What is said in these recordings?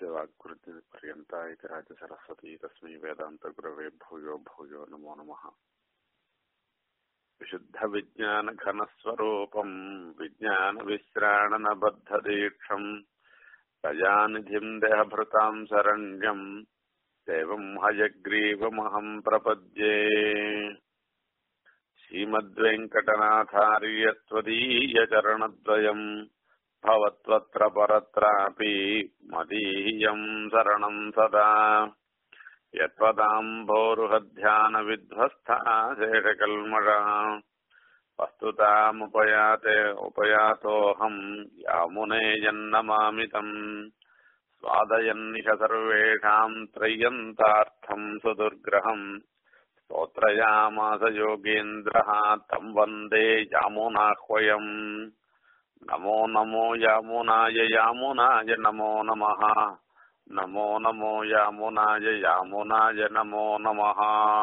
यस्य वाक्कृतिपर्यन्ता इति राजसरस्वती तस्मै वेदान्तगुरवे भूयो भूयो नमो नमः विशुद्धविज्ञानघनस्वरूपम् विज्ञानविश्राणनबद्धदीक्षम् दयानिधिम् देहभृताम् शरण्यम् देवम् हयग्रीवमहम् प्रपद्ये श्रीमद्वेङ्कटनाथार्यत्वदीयचरणद्वयम् भवत्वत्र परत्रापि मदीयम् शरणम् सदा यत्त्वदाम्भोरुहध्यानविध्वस्था शेषकल्मषा वस्तुतामुपयाते उपयातोऽहम् यामुनेयन्नमामि तम् स्वादयन्निह सर्वेषाम् त्रय्यन्तार्थम् सुदुर्ग्रहम् स्तोत्रयामास योगेन्द्रः तम् वन्दे यामुनाह्वयम् नमो नमो यामुनाय यामुनाय नमो नमः नमो नमो यामुनाय यामुनाय नमो नमः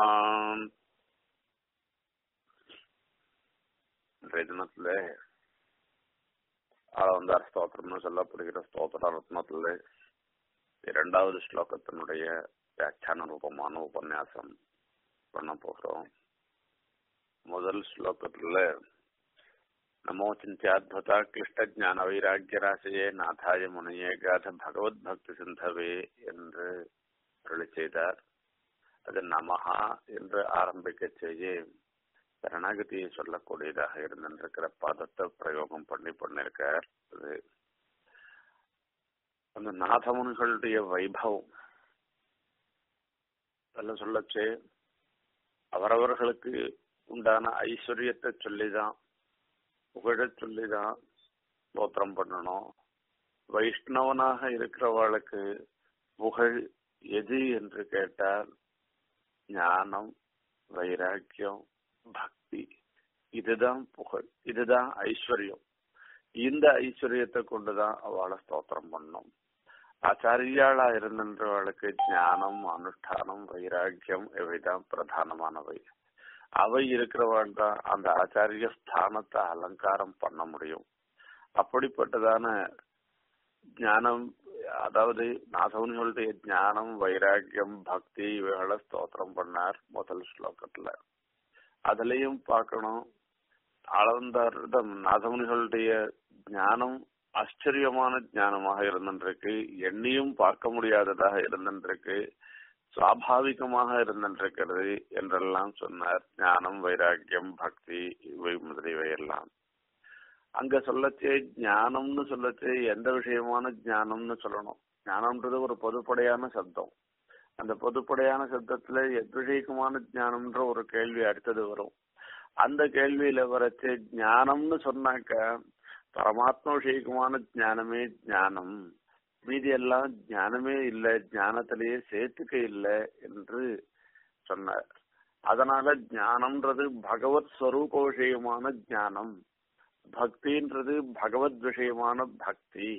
இன்றைய தினத்துல ஆளவந்தார் ஸ்தோத்திரம்னு சொல்லப்படுகிற ஸ்தோத்திர ரத்னத்துல இரண்டாவது ஸ்லோகத்தினுடைய வியாக்கியான ரூபமான உபன்யாசம் பண்ண போகிறோம் முதல் ஸ்லோகத்துல நமோ சிந்தியாத்புதா கிருஷ்ட ஞான வைராக்கிய ராசியே நாதாய முனையே காத பகவத் பக்தி சிந்தவே என்று அருளி செய்தார் அது நமஹா என்று ஆரம்பிக்க செய்ய சரணாகதியை சொல்லக்கூடியதாக இருந்திருக்கிற பதத்தை பிரயோகம் பண்ணி பண்ணிருக்கார் அது அந்த நாதமுனிகளுடைய வைபவம் அதெல்லாம் சொல்லச்சு அவரவர்களுக்கு உண்டான ஐஸ்வர்யத்தை சொல்லிதான் புகழ சொல்லிதான் ஸ்தோத்திரம் பண்ணணும் வைஷ்ணவனாக இருக்கிறவளுக்கு புகழ் எது என்று கேட்டால் ஞானம் வைராக்கியம் பக்தி இதுதான் புகழ் இதுதான் ஐஸ்வர்யம் இந்த ஐஸ்வர்யத்தை கொண்டுதான் அவளை ஸ்தோத்திரம் பண்ணும் ஆச்சாரியாளா இருந்தவளுக்கு ஞானம் அனுஷ்டானம் வைராக்கியம் இவைதான் பிரதானமானவை அவை இருக்கிறவள் தான் அந்த ஆச்சாரிய ஸ்தானத்தை அலங்காரம் பண்ண முடியும் அப்படிப்பட்டதான ஞானம் அதாவது நாசவனிகளுடைய ஞானம் வைராக்கியம் பக்தி இவைகளை ஸ்தோத்திரம் பண்ணார் முதல் ஸ்லோகத்துல அதுலயும் பார்க்கணும் அளவந்தாரிடம் நாதமுனிகளுடைய ஞானம் ஆச்சரியமான ஞானமாக இருந்திருக்கு எண்ணியும் பார்க்க முடியாததாக இருந்திருக்கு சுவாபாவிகமாக இருந்திருக்கிறது என்றெல்லாம் சொன்னார் ஞானம் வைராக்கியம் பக்தி இவை முதலியவை எல்லாம் அங்க சொல்லச்சே ஞானம்னு சொல்லச்சே எந்த விஷயமான ஞானம்னு சொல்லணும் ஞானம்ன்றது ஒரு பொதுப்படையான சப்தம் அந்த பொதுப்படையான சப்தத்துல எத்விஷயக்குமான ஞானம்ன்ற ஒரு கேள்வி அடுத்தது வரும் அந்த கேள்வியில வரச்சு ஞானம்னு சொன்னாக்க பரமாத்ம விஷயக்குமான ஞானமே ஞானம் மீதி எல்லாம் ஞானமே இல்லை ஞானத்திலேயே சேர்த்துக்க இல்லை என்று சொன்னார் அதனால ஞானம்ன்றது பகவத் ஸ்வரூப விஷயமான ஞானம் பக்தின்றது பகவத் விஷயமான பக்தி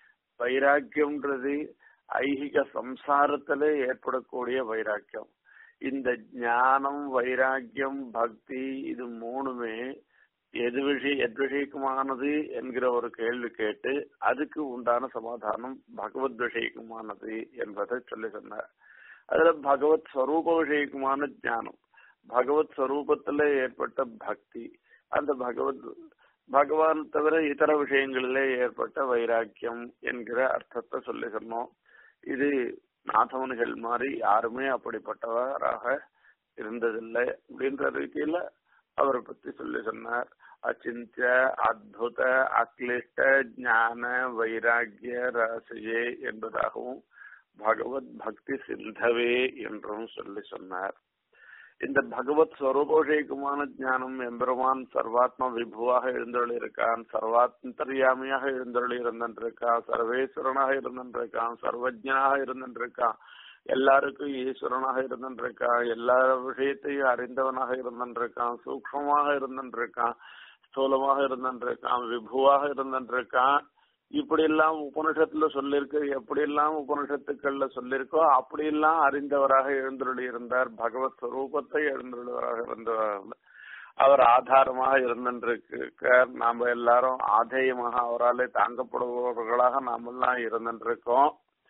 வைராக்கியம்ன்றது ஐகிக சம்சாரத்திலே ஏற்படக்கூடிய வைராக்கியம் இந்த ஞானம் வைராக்கியம் பக்தி இது மூணுமே எது விஷய எது விஷயக்குமானது என்கிற ஒரு கேள்வி கேட்டு அதுக்கு உண்டான சமாதானம் பகவத் விஷயக்குமானது என்பதை சொல்லி சொன்னார் அதுல பகவத் ஸ்வரூப விஷயக்குமான ஞானம் பகவத் ஸ்வரூபத்துல ஏற்பட்ட பக்தி அந்த பகவத் பகவான் தவிர இதர விஷயங்களிலே ஏற்பட்ட வைராக்கியம் என்கிற அர்த்தத்தை சொல்லி சொன்னோம் இது நாதவனிகள் மாதிரி யாருமே அப்படிப்பட்டவராக இருந்ததில்லை அப்படின்ற ரீதியில அவரை பத்தி சொல்லி சொன்னார் அச்சிந்திய அத்புத அக்லிஷ்ட ஞான வைராக்கிய ரசையே என்பதாகவும் பகவத் பக்தி சிந்தவே என்றும் சொல்லி சொன்னார் இந்த பகவத் ஸ்வரூபோஷேகமான ஞானம் எம்பெருமான் சர்வாத்ம விபுவாக எழுந்தொழி இருக்கான் சர்வாந்தரியாமியாக எழுந்தொழி இருந்திருக்கான் சர்வேஸ்வரனாக இருந்திருக்கான் சர்வஜனாக இருந்திருக்கான் எல்லாருக்கும் ஈஸ்வரனாக இருந்திருக்கான் எல்லா விஷயத்தையும் அறிந்தவனாக இருந்திருக்கான் சூக்மமாக இருந்திருக்கான் ஸ்தூலமாக இருந்திருக்கான் விபுவாக இருந்திருக்கான் இப்படி எல்லாம் உபனிஷத்துல சொல்லிருக்கு எப்படி எல்லாம் உபனிஷத்துக்கள்ல சொல்லிருக்கோ அப்படி எல்லாம் அறிந்தவராக எழுந்துள்ளி இருந்தார் பகவத் ஸ்வரூபத்தை எழுந்துள்ளவராக இருந்தவர் அவர் ஆதாரமாக இருந்திருக்கார் நாம எல்லாரும் ஆதேயமாக அவராலே தாங்கப்படுபவர்களாக நாம் எல்லாம் இருந்திருக்கோம்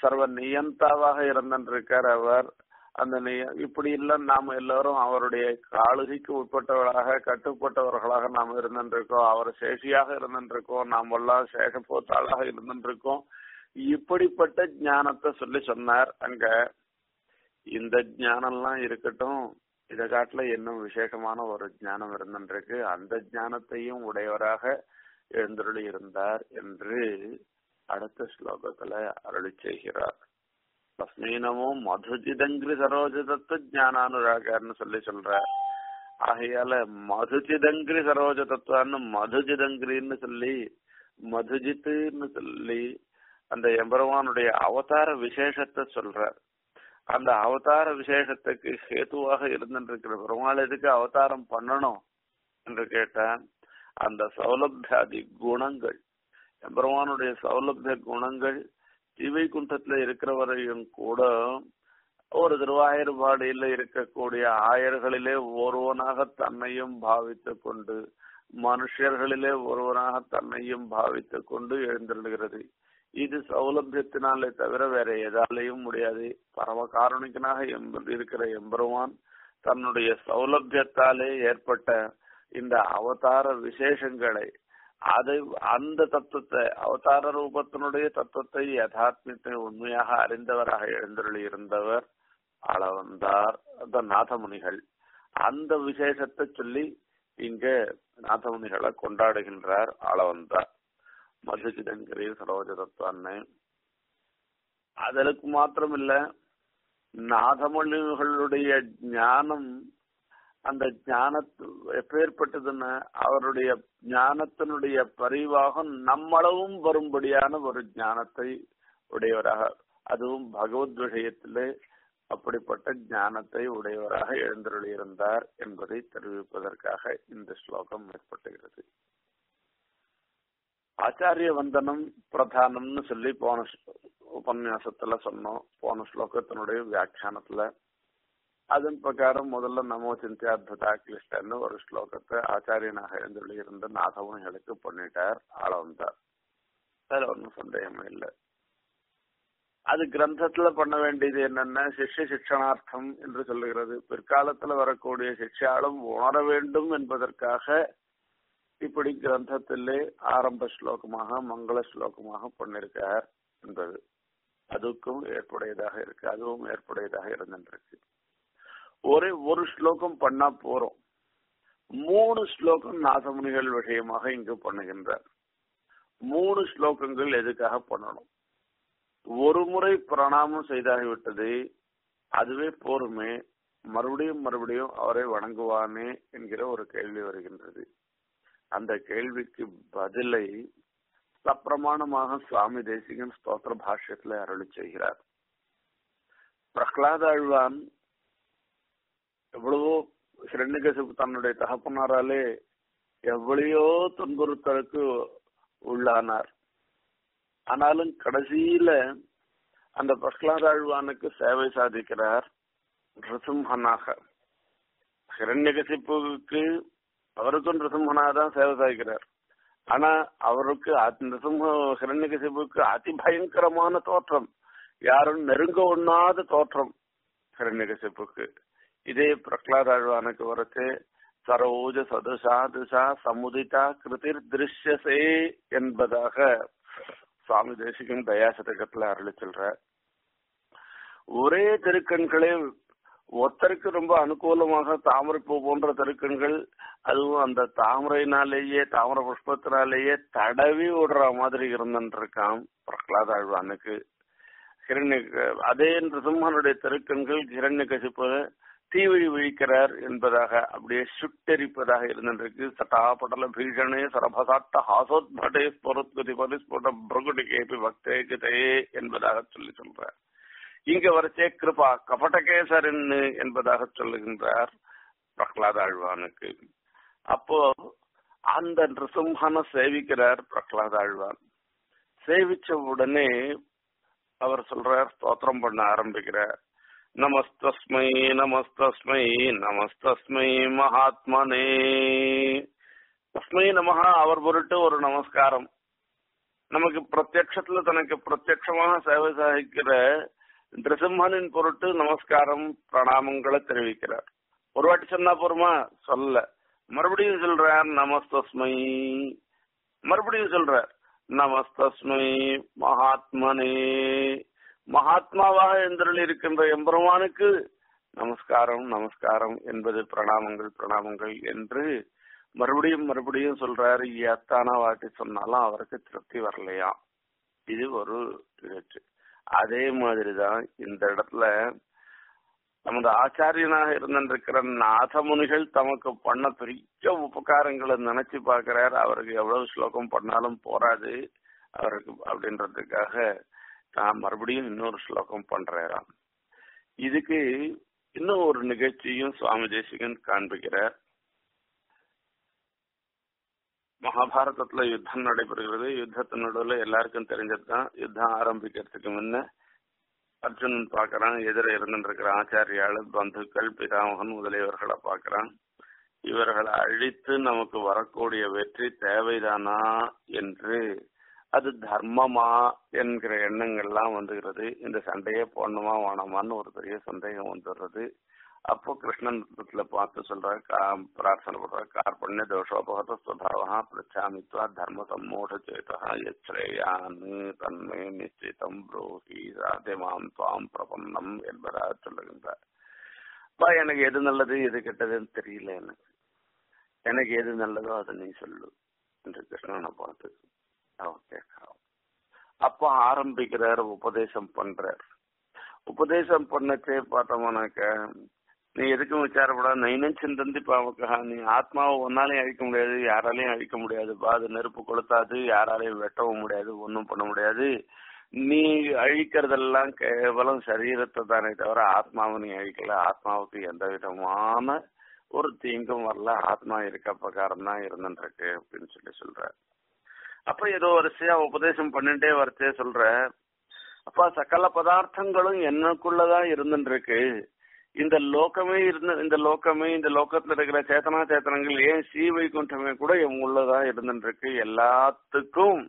சர்வ நியந்தாவாக இருந்திருக்கார் அவர் அந்த நிய இப்படி இல்ல நாம எல்லாரும் அவருடைய ஆளுகைக்கு உட்பட்டவர்களாக கட்டுப்பட்டவர்களாக நாம் இருந்திருக்கோம் அவர் சேஷியாக இருந்திருக்கோம் நாம் எல்லாம் சேஷப்போத்தாளாக இருந்திருக்கோம் இப்படிப்பட்ட ஞானத்தை சொல்லி சொன்னார் அங்க இந்த ஞானம்லாம் இருக்கட்டும் இதை காட்டுல இன்னும் விசேஷமான ஒரு ஞானம் இருந்திருக்கு அந்த ஞானத்தையும் உடையவராக எழுந்தருளி இருந்தார் என்று அடுத்த ஸ்லோகத்துல அருளி செய்கிறார் தஸ்மீனமும் மதுஜிதங்கிரி சரோஜதத்து ஞானானுராகர்னு சொல்லி சொல்ற ஆகையால மதுஜிதங்கிரி சரோஜ தத்துவான்னு மதுஜிதங்கிரின்னு சொல்லி மதுஜித்துன்னு சொல்லி அந்த எம்பெருமானுடைய அவதார விசேஷத்தை சொல்றார் அந்த அவதார விசேஷத்துக்கு ஹேத்துவாக இருந்திருக்கிற பெருமாள் எதுக்கு அவதாரம் பண்ணணும் என்று கேட்டான் அந்த சௌலபியாதி குணங்கள் எம்பெருமானுடைய சௌலபிய குணங்கள் திவைகுண்டத்துல இருக்கிறவரையும் கூட ஒரு திருவாயூர்பாடியில இருக்கக்கூடிய ஆயர்களிலே ஒருவனாக தன்னையும் பாவித்து கொண்டு மனுஷர்களிலே ஒருவனாக தன்னையும் பாவித்து கொண்டு எழுந்திருக்கிறது இது சௌலபியத்தினாலே தவிர வேற எதாலையும் முடியாது பரம காரணிக்கனாக இருக்கிற எம்பெருமான் தன்னுடைய சௌலபியத்தாலே ஏற்பட்ட இந்த அவதார விசேஷங்களை அதை அந்த தத்துவத்தை அவதார ரூபத்தினுடைய தத்துவத்தை யதாத்மியத்தை உண்மையாக அறிந்தவராக எழுந்தருளி இருந்தவர் அளவந்தார் அந்த நாதமுனிகள் அந்த விசேஷத்தை சொல்லி இங்க நாதமுனிகளை கொண்டாடுகின்றார் அளவந்தார் மதுஜிதங்கிரி சரோஜ தத்துவான்னு அதற்கு மாத்திரம் இல்ல நாதமொழிகளுடைய ஞானம் அந்த ஞான எப்பேற்பட்டதுன்னு அவருடைய ஞானத்தினுடைய பரிவாகம் நம்மளவும் வரும்படியான ஒரு ஞானத்தை உடையவராக அதுவும் பகவத் விஷயத்திலே அப்படிப்பட்ட ஞானத்தை உடையவராக எழுந்தருளியிருந்தார் என்பதை தெரிவிப்பதற்காக இந்த ஸ்லோகம் ஏற்பட்டுகிறது ஆச்சாரிய வந்தனம் பிரதானம்னு சொல்லி போன உபன்யாசத்துல சொன்னோம் போன ஸ்லோகத்தினுடைய வியாக்கியானத்துல அதன் பிரகாரம் முதல்ல நமோ சிந்தியாத்பதா கிளிஷ்டன்னு ஒரு ஸ்லோகத்தை ஆச்சாரியனாக எழுந்துள்ளி இருந்த நாதவனிகளுக்கு பண்ணிட்டார் ஆளவந்தார் அதுல ஒன்றும் சந்தேகமே இல்லை அது கிரந்தத்துல பண்ண வேண்டியது என்னன்னா சிஷ்ய சிக்ஷணார்த்தம் என்று சொல்லுகிறது பிற்காலத்துல வரக்கூடிய சிக்ஷாலும் உணர வேண்டும் என்பதற்காக இப்படி கிரந்தத்திலே ஆரம்ப ஸ்லோகமாக மங்கள ஸ்லோகமாக பண்ணிருக்கார் என்பது அதுக்கும் ஏற்புடையதாக இருக்கு அதுவும் ஏற்புடையதாக இருந்துருக்கு ஒரே ஒரு ஸ்லோகம் பண்ணா போறோம் மூணு ஸ்லோகம் நாசமுனிகள் விஷயமாக இங்கு பண்ணுகின்றார் மூணு ஸ்லோகங்கள் எதுக்காக பண்ணணும் ஒரு முறை பிரணாமம் செய்தாகிவிட்டது அதுவே போருமே மறுபடியும் மறுபடியும் அவரை வணங்குவானே என்கிற ஒரு கேள்வி வருகின்றது அந்த கேள்விக்கு பதிலை சப்பிரமாணமாக சுவாமி தேசிகன் ஸ்தோத்திர பாஷ்யத்துல அருளி செய்கிறார் பிரஹ்லாத அழ்வான் எவ்வளவோ ஹிரண்யகசிப்பு தன்னுடைய தகப்பனாராலே எவ்வளையோ துன்புறுத்தலுக்கு உள்ளானார் ஆனாலும் கடைசியில அந்த பிரஹ்லாதாழ்வானுக்கு சேவை சாதிக்கிறார் ரிசிம்ஹனாக ஹிரண்யகசிப்புக்கு அவருக்கும் ரிசிம்ஹனாக தான் சேவை சாதிக்கிறார் ஆனா அவருக்கு நிருசிம்ம ஹிரண்யகசிப்புக்கு அதி பயங்கரமான தோற்றம் யாரும் நெருங்க ஒண்ணாத தோற்றம் ஹிரண்யகசிப்புக்கு இதே பிரஹ்லாதாழ்வானுக்கு வரச்சு சரோஜ சதுஷா திசா சமுதிதா கிருதிர் திருஷ்யசே என்பதாக சுவாமி தேசிகன் தயாசதகத்துல அருளி சொல்ற ஒரே திருக்கண்களே ஒருத்தருக்கு ரொம்ப அனுகூலமாக தாமரைப்பூ போன்ற திருக்கண்கள் அதுவும் அந்த தாமரையினாலேயே தாமர புஷ்பத்தினாலேயே தடவி விடுற மாதிரி இருந்துருக்கான் பிரகலாத ஆழ்வானுக்கு ஹிரண்ய அதே நிருசிம்மனுடைய திருக்கண்கள் ஹிரண்ய கசிப்பு தீவழி விழிக்கிறார் என்பதாக அப்படியே சுட்டெரிப்பதாக இருந்திருக்கு சட்டாபடல பீஷணே சரபசாட்ட ஹாசோத்படே ஸ்பொருத்கதி பரிஸ்புட பிரகுடி கேபி பக்தே கிதே என்பதாக சொல்லி சொல்றார் இங்க வரச்சே கிருபா கபடகேசரன் என்பதாக சொல்லுகின்றார் பிரகலாத ஆழ்வானுக்கு அப்போ அந்த நிருசிம்மனை சேவிக்கிறார் பிரகலாத ஆழ்வான் சேவிச்ச உடனே அவர் சொல்றார் ஸ்தோத்திரம் பண்ண ஆரம்பிக்கிறார் நமஸ்தஸ்மை நமஸ்தஸ்மை நமஸ்தஸ்மை மகாத்மனே தஸ்மை நமஹா அவர் பொருட்டு ஒரு நமஸ்காரம் நமக்கு பிரத்யக்ஷத்துல தனக்கு பிரத்யக்ஷமாக சேவை சாதிக்கிற நிருசிம்மனின் பொருட்டு நமஸ்காரம் பிரணாமங்களை தெரிவிக்கிறார் ஒரு வாட்டி சொன்னா போருமா சொல்ல மறுபடியும் சொல்றார் நமஸ்தஸ்மை மறுபடியும் சொல்றார் நமஸ்தஸ்மை மகாத்மனே மகாத்மாவாக எழுந்தருள் இருக்கின்ற எம்பெருமானுக்கு நமஸ்காரம் நமஸ்காரம் என்பது பிரணாமங்கள் பிரணாமங்கள் என்று மறுபடியும் மறுபடியும் சொல்றாரு எத்தான வாட்டி சொன்னாலும் அவருக்கு திருப்தி வரலையா இது ஒரு நிகழ்ச்சி அதே மாதிரிதான் இந்த இடத்துல நமது ஆச்சாரியனாக இருந்திருக்கிற நாதமுனிகள் தமக்கு பண்ண பெரிய உபகாரங்களை நினைச்சு பார்க்கிறார் அவருக்கு எவ்வளவு ஸ்லோகம் பண்ணாலும் போராது அவருக்கு அப்படின்றதுக்காக நான் மறுபடியும் இன்னொரு ஸ்லோகம் பண்றாராம் இதுக்கு இன்னும் ஒரு நிகழ்ச்சியும் சுவாமி தேசிகன் காண்பிக்கிறார் மகாபாரதத்துல யுத்தம் நடைபெறுகிறது யுத்தத்தின் நடுவில் எல்லாருக்கும் தெரிஞ்சதுதான் யுத்தம் ஆரம்பிக்கிறதுக்கு முன்ன அர்ஜுனன் பாக்குறான் எதிர இருந்துருக்கிற ஆச்சாரியாள் பந்துக்கள் பிதாமகன் முதலியவர்களை பாக்குறான் இவர்களை அழித்து நமக்கு வரக்கூடிய வெற்றி தேவைதானா என்று அது தர்மமா என்கிற எண்ணங்கள்லாம் வந்துகிறது இந்த சண்டையே போடணுமா வேணாமான்னு ஒரு பெரிய சந்தேகம் வந்துடுறது அப்போ கிருஷ்ணன் பார்த்து சொல்ற பிரார்த்தனை பண்ற கார்பண்ய தோஷோபகத சுபாவா பிரச்சாமித்வா தர்ம சம்மூட சேதா எச்ரேயான்னு தன்மை நிச்சிதம் புரோஹி சாத்தியமாம் துவாம் பிரபன்னம் என்பதா சொல்லுகின்றார் அப்பா எனக்கு எது நல்லது எது கெட்டதுன்னு தெரியல எனக்கு எனக்கு எது நல்லதோ அதை நீ சொல்லு என்று கிருஷ்ணனை பார்த்து அவன் கேட்கிறான் அப்போ ஆரம்பிக்கிறார் உபதேசம் பண்றார் உபதேசம் பண்ணச்சே பார்த்தோம்னாக்க நீ எதுக்கும் விசாரப்படா நைனம் சிந்தந்தி பாவக்கா நீ ஆத்மாவை ஒன்னாலையும் அழிக்க முடியாது யாராலையும் அழிக்க முடியாதுப்பா அது நெருப்பு கொளுத்தாது யாராலையும் வெட்டவும் முடியாது ஒன்றும் பண்ண முடியாது நீ அழிக்கிறதெல்லாம் கேவலம் சரீரத்தை தானே தவிர ஆத்மாவை நீ அழிக்கல ஆத்மாவுக்கு எந்த விதமான ஒரு தீங்கும் வரல ஆத்மா இருக்க பிரகாரம் தான் இருந்துருக்கு அப்படின்னு சொல்லி சொல்ற அப்ப ஏதோ வரிசையா உபதேசம் பண்ணிட்டே வரச்சே சொல்ற அப்பா சகல பதார்த்தங்களும் என்னக்குள்ளதான் இருந்துருக்கு இந்த லோகமே இருந்த இந்த லோகமே இந்த லோகத்துல இருக்கிற சேத்தனா சேத்தனங்கள் ஏன் ஸ்ரீ வைகுண்டமே கூட என் உள்ளதான் இருந்துருக்கு எல்லாத்துக்கும்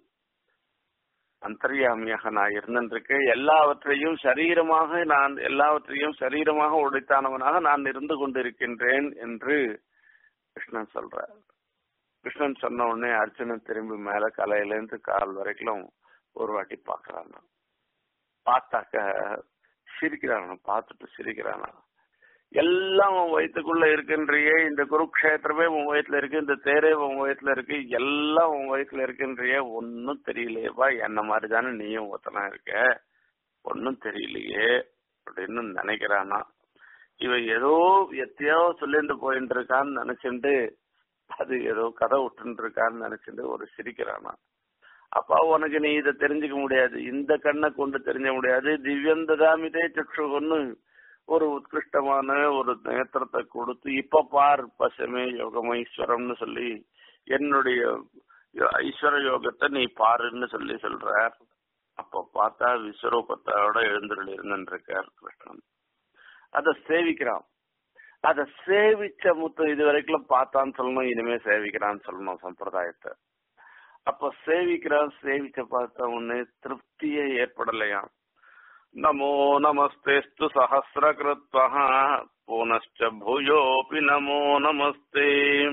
அந்தர்யாமியாக நான் இருந்திருக்கேன் எல்லாவற்றையும் சரீரமாக நான் எல்லாவற்றையும் சரீரமாக உடைத்தானவனாக நான் இருந்து கொண்டிருக்கின்றேன் என்று கிருஷ்ணன் சொல்றார் கிருஷ்ணன் சொன்ன உடனே அர்ஜுனன் திரும்பி மேல கலையிலேருந்து கால் வரைக்கும் ஒரு வாட்டி பாக்குறான் பார்த்தாக்க சிரிக்கிறான் பார்த்துட்டு சிரிக்கிறானா எல்லாம் உன் வயிற்றுக்குள்ள இருக்கின்றியே இந்த குருக்ஷேத்திரமே உன் வயிற்றுல இருக்கு இந்த தேரே உன் வயிற்றுல இருக்கு எல்லாம் உன் வயிற்றுல இருக்கின்றியே ஒன்னும் தெரியலையேப்பா என்ன மாதிரி தானே நீயும் ஒத்தனா இருக்க ஒன்னும் தெரியலையே அப்படின்னு நினைக்கிறானா இவன் ஏதோ எத்தையோ சொல்லிட்டு போயிட்டு இருக்கான்னு நினைச்சுட்டு அது ஏதோ கதை விட்டுட்டு இருக்கான்னு நினைச்சுட்டு ஒரு சிரிக்கிறானா அப்பா உனக்கு நீ இதை தெரிஞ்சுக்க முடியாது இந்த கண்ணை கொண்டு தெரிஞ்ச முடியாது திவ்யந்ததாமிதே சக்ஷுன்னு ஒரு உத்கிருஷ்டமான ஒரு நேத்திரத்தை கொடுத்து இப்ப பார் பசுமே யோகம் ஐஸ்வரம்னு சொல்லி என்னுடைய ஐஸ்வர யோகத்தை நீ பாருன்னு சொல்லி சொல்றார் அப்ப பார்த்தா விஸ்வரூபத்தோட எழுந்துள்ள இருந்துருக்கார் கிருஷ்ணன் அத சேவிக்கிறான் அத சேவிச்ச முத்து இது வரைக்கும் பார்த்தான்னு சொல்லணும் இனிமே சேவிக்கிறான்னு சொல்லணும் சம்பிரதாயத்தை அப்ப சேவிக்கிறான் சேவிச்ச பார்த்த உடனே திருப்தியே ஏற்படலையாம் नमो नमस्तेस्तु सहस्रकृत्वः पुनश्च भूयोऽपि नमो नमस्ते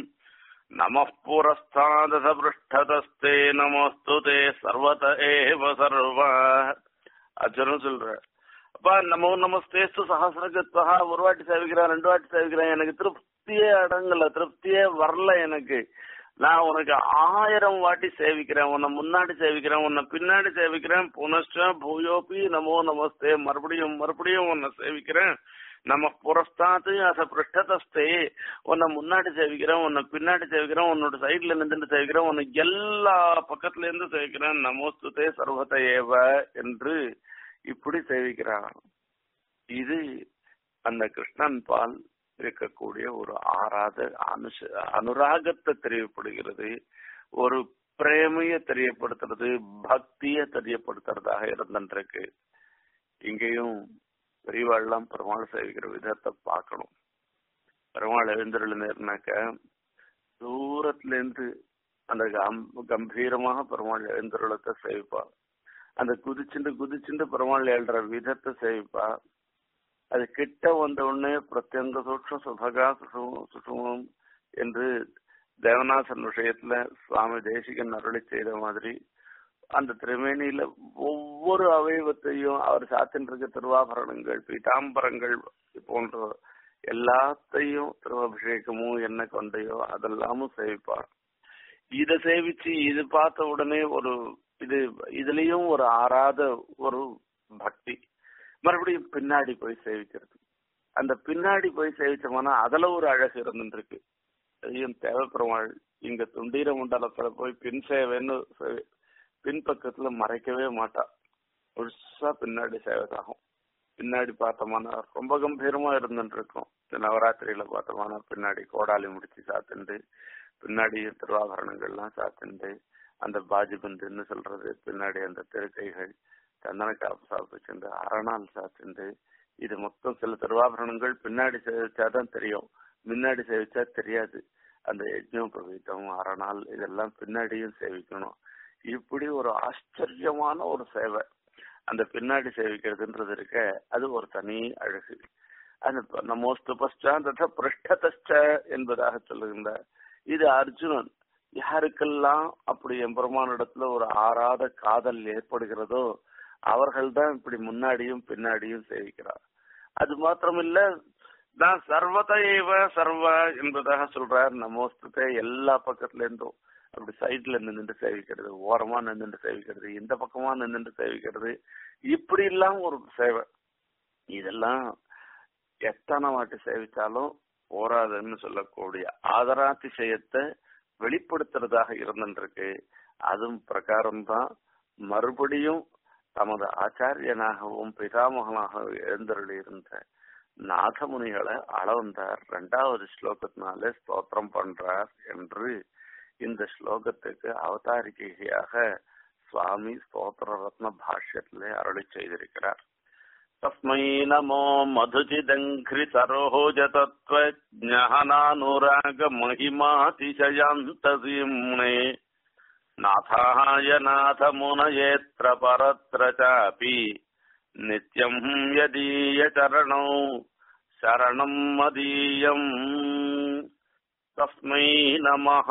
नमः पुरस्तादथ पृष्ठतस्ते नमोऽस्तु ते सर्वत एव सर्व அர்ஜுனன் சொல்ற அப்பா நமோ நமஸ்தேஸ்து சஹசிரகத்வா ஒரு வாட்டி சேவிக்கிறேன் ரெண்டு வாட்டி சேவிக்கிறேன் எனக்கு திருப்தியே அடங்கல திருப்தியே வரல எனக்கு நான் உனக்கு ஆயிரம் வாட்டி சேவிக்கிறேன் உன்னை முன்னாடி சேவிக்கிறேன் உன்னை பின்னாடி சேவிக்கிறேன் புனஷ்ட பூயோபி நமோ நமஸ்தே மறுபடியும் மறுபடியும் உன்னை சேவிக்கிறேன் நம்ம புறஸ்தாத்து அச பிருஷ்டதஸ்தே உன்னை முன்னாடி சேவிக்கிறேன் உன்னை பின்னாடி சேவிக்கிறேன் உன்னோட சைட்ல நின்று சேவிக்கிறேன் உன்னை எல்லா பக்கத்துல இருந்து சேவிக்கிறேன் நமோஸ்துதே சர்வத ஏவ என்று இப்படி சேவிக்கிறான் இது அந்த கிருஷ்ணன் பால் இருக்கக்கூடிய ஒரு ஆராத அனுச அனுராகத்தை தெரியப்படுகிறது ஒரு பிரேமைய தெரியப்படுத்துறது பக்திய தெரியப்படுத்துறதாக இருந்துருக்கு இங்கேயும் பெரியவாள்லாம் பெருமாள் சேவிக்கிற விதத்தை பார்க்கணும் பெருமாள் எழுந்திருந்தாக்க தூரத்துல இருந்து அந்த கம்- கம்பீரமாக பெருமாள் எழுந்தருளத்தை சேவிப்பா அந்த குதிச்சுண்டு குதிச்சுண்டு பெருமாள் எழுற விதத்தை சேவிப்பா அது கிட்ட வந்த உடனே பிரத்யங்க சூட்சம் சுபகா சுஷு- சுஷுமம் என்று தேவநாசன் விஷயத்துல சுவாமி தேசிகன் அருளி செய்த மாதிரி அந்த திருமேனியில ஒவ்வொரு அவயவத்தையும் அவர் சாத்தின்றிருக்க திருவாபரணங்கள் பீதாம்பரங்கள் போன்ற எல்லாத்தையும் திருவபிஷேகமும் என்ன கொண்டையோ அதெல்லாமும் சேவிப்பார் இத சேவிச்சு இது பார்த்த உடனே ஒரு இது இதுலயும் ஒரு ஆறாத ஒரு பக்தி மறுபடியும் பின்னாடி போய் சேவிக்கிறது அந்த பின்னாடி போய் சேவிச்சோம்னா அதுல ஒரு அழகு இருந்துருக்கு அதையும் தேவைப்படுவாள் இங்க துண்டீர மண்டலத்துல போய் பின் சேவைன்னு சே- பின்பக்கத்துல மறைக்கவே மாட்டா முழுசா பின்னாடி சேவைக்காகும் பின்னாடி பார்த்தோம்னா ரொம்ப கம்பீரமா இருந்துட்டு இருக்கும் இந்த நவராத்திரியில பார்த்தோம்னா பின்னாடி கோடாலி முடிச்சு சாத்திண்டு பின்னாடி திருவாபரணங்கள்லாம் சாத்திண்டு அந்த பாஜி பந்துன்னு சொல்றது பின்னாடி அந்த திருக்கைகள் சந்தன காப்பு சாப்பிட்டு அரணால் சாத்திண்டு இது மொத்தம் சில திருவாபரணங்கள் பின்னாடி சேவிச்சாதான் தெரியும் முன்னாடி சேவிச்சா தெரியாது அந்த யஜ்னோபவீதம் அரணால் இதெல்லாம் பின்னாடியும் சேவிக்கணும் இப்படி ஒரு ஆச்சரியமான ஒரு சேவை அந்த பின்னாடி சேவிக்கிறதுன்றது இருக்க அது ஒரு தனி அழகு அந்த நமோஸ்து பశ్చాத் பிருஷ்டதச்ச என்பதாக சொல்லுகின்றார் இது அர்ஜுனன் யாருக்கெல்லாம் அப்படி எம்பெருமானிடத்துல ஒரு ஆறாத காதல் ஏற்படுகிறதோ அவர்கள்தான் இப்படி முன்னாடியும் பின்னாடியும் சேவிக்கிறார் அது மாத்திரமில்ல நான் சர்வத ஏவ சர்வ என்பதாக சொல்றார் நமோஸ்துதே எல்லா பக்கத்துல இருந்தும் அப்படி சைட்ல நின்னுட்டு சேவிக்கிறது ஓரமா நின்னுட்டு சேவிக்கிறது இந்த பக்கமா நின்னுட்டு சேவிக்கிறது இப்படி எல்லாம் ஒரு சேவை இதெல்லாம் எத்தனை வாட்டி சேவிச்சாலும் போராதுன்னு சொல்லக்கூடிய ஆதராதிசயத்தை வெளிப்படுத்துறதாக இருந்துருக்கு அதுவும் பிரகாரம் தான் மறுபடியும் தமது ஆச்சாரியனாகவும் பிதாமகனாகவும் எழுந்தருளி இருந்த நாதமுனிகளை அளவந்தார் ரெண்டாவது ஸ்லோகத்தினாலே ஸ்தோத்திரம் பண்றார் என்று இந்த ஸ்லோகத்துக்கு அவதாரிகையாக சுவாமி ஸ்தோத்திர ரத்ன பாஷ்யத்திலே அருளி செய்திருக்கிறார் தஸ்மை நமோ மதுச்சிதங்கிரி சரோஜதத்வ ஞானானுராக மகிமாதிசயாந்த சிம்னே நாதாய நாதமுனயேத்ர பரத்ர சாபி நித்யம் யதீய சரணௌ சரணம் மதீயம் தஸ்மை நமஹ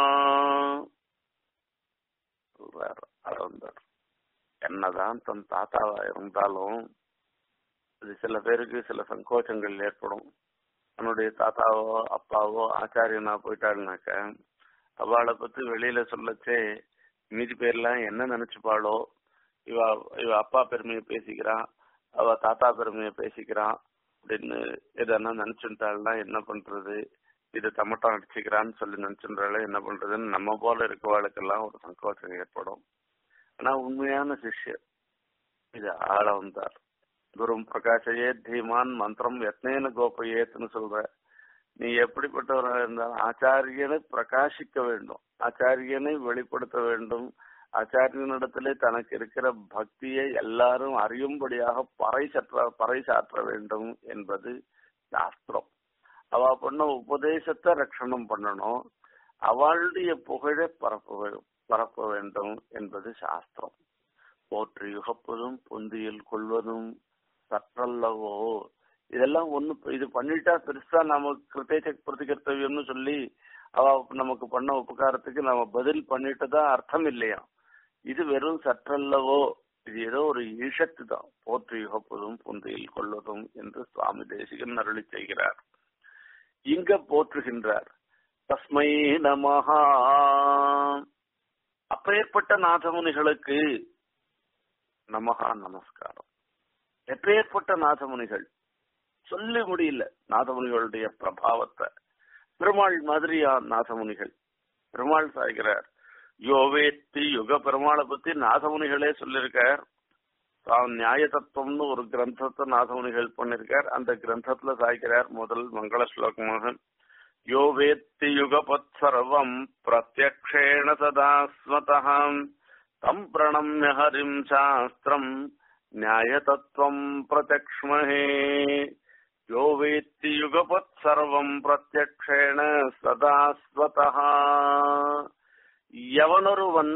சொல்றார் அளவந்தர் என்னதான் தன் தாத்தாவா இருந்தாலும் அது சில பேருக்கு சில சங்கோச்சங்கள் ஏற்படும் தன்னுடைய தாத்தாவோ அப்பாவோ ஆச்சாரியனா போயிட்டாருனாக்க அவளை பத்தி வெளியில சொல்லச்சே மீதி பேர்லாம் என்ன நினைச்சுப்பாளோ இவ இவ அப்பா பெருமையை பேசிக்கிறான் அவ தாத்தா பெருமையை பேசிக்கிறான் அப்படின்னு எதனா நினைச்சுட்டாள்னா என்ன பண்றது இது தமட்டம் அடிச்சுக்கிறான்னு சொல்லி நினைச்சுட்டால என்ன பண்றதுன்னு நம்ம போல இருக்கவாளுக்கெல்லாம் ஒரு சங்கோச்சம் ஏற்படும் ஆனா உண்மையான சிஷ்யர் இது ஆள வந்தார் குரும் பிரகாஷயே தீமான் மந்திரம் எத்தனைன்னு கோபையேத்துன்னு சொல்ற நீ எப்படிப்பட்டவராக இருந்தாலும் ஆச்சாரியனை பிரகாசிக்க வேண்டும் ஆச்சாரியனை வெளிப்படுத்த வேண்டும் ஆச்சாரியனிடத்திலே தனக்கு இருக்கிற பக்தியை எல்லாரும் அறியும்படியாக பறைசற்ற பறைசாற்ற வேண்டும் என்பது சாஸ்திரம் அவ பண்ண உபதேசத்தை ரட்சணம் பண்ணணும் அவளுடைய புகழை பரப்ப பரப்ப வேண்டும் என்பது சாஸ்திரம் போற்றி யுகப்பதும் பொந்தியில் கொள்வதும் சற்றல்லவோ இதெல்லாம் ஒண்ணு இது பண்ணிட்டா பெருசா நம்ம கிருத்தேச்ச பிரதிகர்த்தவியம்னு சொல்லி அவ நமக்கு பண்ண உபகாரத்துக்கு நம்ம பதில் பண்ணிட்டு தான் அர்த்தம் இல்லையா இது வெறும் சற்றல்லவோ இது ஏதோ ஒரு ஈஷத்து தான் போற்றி யுகப்பதும் பொந்தையில் கொள்வதும் என்று சுவாமி தேசிகன் அருளி செய்கிறார் இங்க போற்றுகின்றார் தஸ்மை நமஹா அப்பேற்பட்ட நாதமுனிகளுக்கு நமஹா நமஸ்காரம் எப்பேற்பட்ட நாதமுனிகள் சொல்லி முடியல நாதமுனிகளுடைய பிரபாவத்தை பெருமாள் மாதிரியா நாதமுனிகள் பெருமாள் சாய்கிறார் யோவேத்தி யுக பெருமாளை பத்தி நாதமுனிகளே சொல்லியிருக்கார் தான் நியாய தத்துவம்னு ஒரு கிரந்தத்தை நாதமுனிகள் பண்ணிருக்கார் அந்த கிரந்தத்துல சாய்க்கிறார் முதல் மங்கள ஸ்லோகமாக யோ வேத்தி யுகபத் சர்வம் பிரத்யக்ஷேண சதாஸ்மதாம் தம் பிரணம்ய ஹரிம் சாஸ்திரம் நியாய தத்துவம் பிரத்யக்ஷ்மஹே யோ வேத்தி யுகபத் சர்வம் பிரத்யக்ஷேண சதாஸ்வதா எவனொருவன்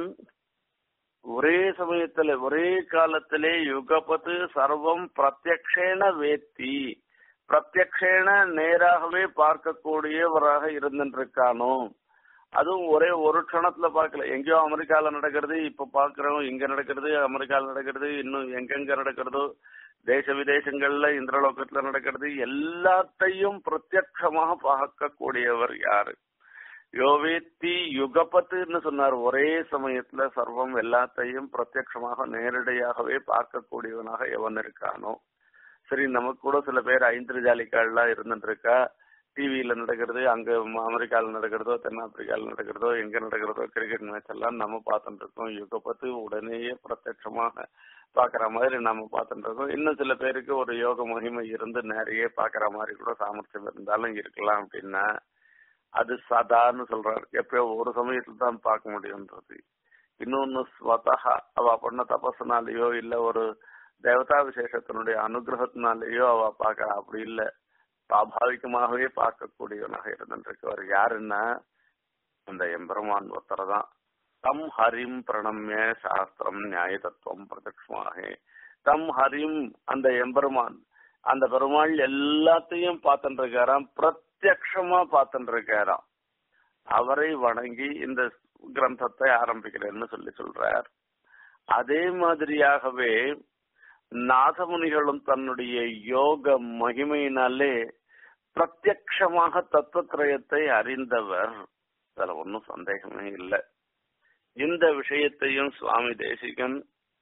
ஒரே சமயத்துல ஒரே காலத்திலே யுகபத்து சர்வம் பிரத்யக்ஷேன வேத்தி பிரத்யக்ஷேன நேராகவே பார்க்கக்கூடியவராக இருந்துருக்கானோ அதுவும் ஒரே ஒரு க்ஷணத்துல பார்க்கல எங்கேயோ அமெரிக்கால நடக்கிறது இப்ப பாக்குறோம் இங்க நடக்கிறது அமெரிக்கால நடக்கிறது இன்னும் எங்கெங்க நடக்கிறதோ தேச விதேசங்கள்ல இந்திரலோகத்துல நடக்கிறது எல்லாத்தையும் பிரத்யட்சமாக பார்க்கக்கூடியவர் யாரு யோவேத்தி யுகபத்துன்னு சொன்னார் ஒரே சமயத்துல சர்வம் எல்லாத்தையும் பிரத்யட்சமாக நேரடியாகவே பார்க்கக்கூடியவனாக எவன் இருக்கானோ சரி நமக்கு கூட சில பேர் ஐந்திரஜாலிக்கால்லாம் இருந்துட்டு இருக்கா டிவியில நடக்கிறது அங்க அமெரிக்கால நடக்கிறதோ தென்னாப்பிரிக்கால நடக்கிறதோ எங்க நடக்கிறதோ கிரிக்கெட் மேட்ச் எல்லாம் நம்ம பார்த்துட்டு இருக்கோம் யுகபத்து உடனேயே பிரத்யட்சமாக பாக்குற மாதிரி நம்ம பார்த்துட்டு இருக்கோம் இன்னும் சில பேருக்கு ஒரு யோக மகிமை இருந்து நிறைய பாக்குற மாதிரி கூட சாமர்த்தியம் இருந்தாலும் இருக்கலாம் அப்படின்னா அது சதான்னு சொல்றாரு எப்பயோ ஒரு சமயத்துல தான் பார்க்க முடியுன்றது இன்னொன்னு ஸ்வதஹா அவ பண்ண தபசுனாலேயோ இல்ல ஒரு தேவதா விசேஷத்தினுடைய அனுகிரகத்தினாலேயோ அவ பார்க்க அப்படி இல்ல சுவாபாவிகமாகவே பார்க்கக்கூடியவனாக இருந்துருக்கவர் யாருன்னா அந்த எம்பெருமான் ஒருத்தர் தான் தம் ஹரிம் பிரணம்ய சாஸ்திரம் நியாய தத்துவம் பிரதட்சமாக தம் ஹரிம் அந்த எம்பெருமான் அந்த பெருமாள் எல்லாத்தையும் பார்த்துட்டு இருக்காராம் பிரத்யக்ஷமா பார்த்துட்டு இருக்காராம் அவரை வணங்கி இந்த கிரந்தத்தை ஆரம்பிக்கிறேன்னு சொல்லி சொல்றார் அதே மாதிரியாகவே நாதமுனிகளும் தன்னுடைய யோக மகிமையினாலே பிரத்யக்ஷமாக தத்துவத்திரயத்தை அறிந்தவர் அதுல ஒன்றும் சந்தேகமே இல்லை இந்த விஷயத்தையும் சுவாமி தேசிகன்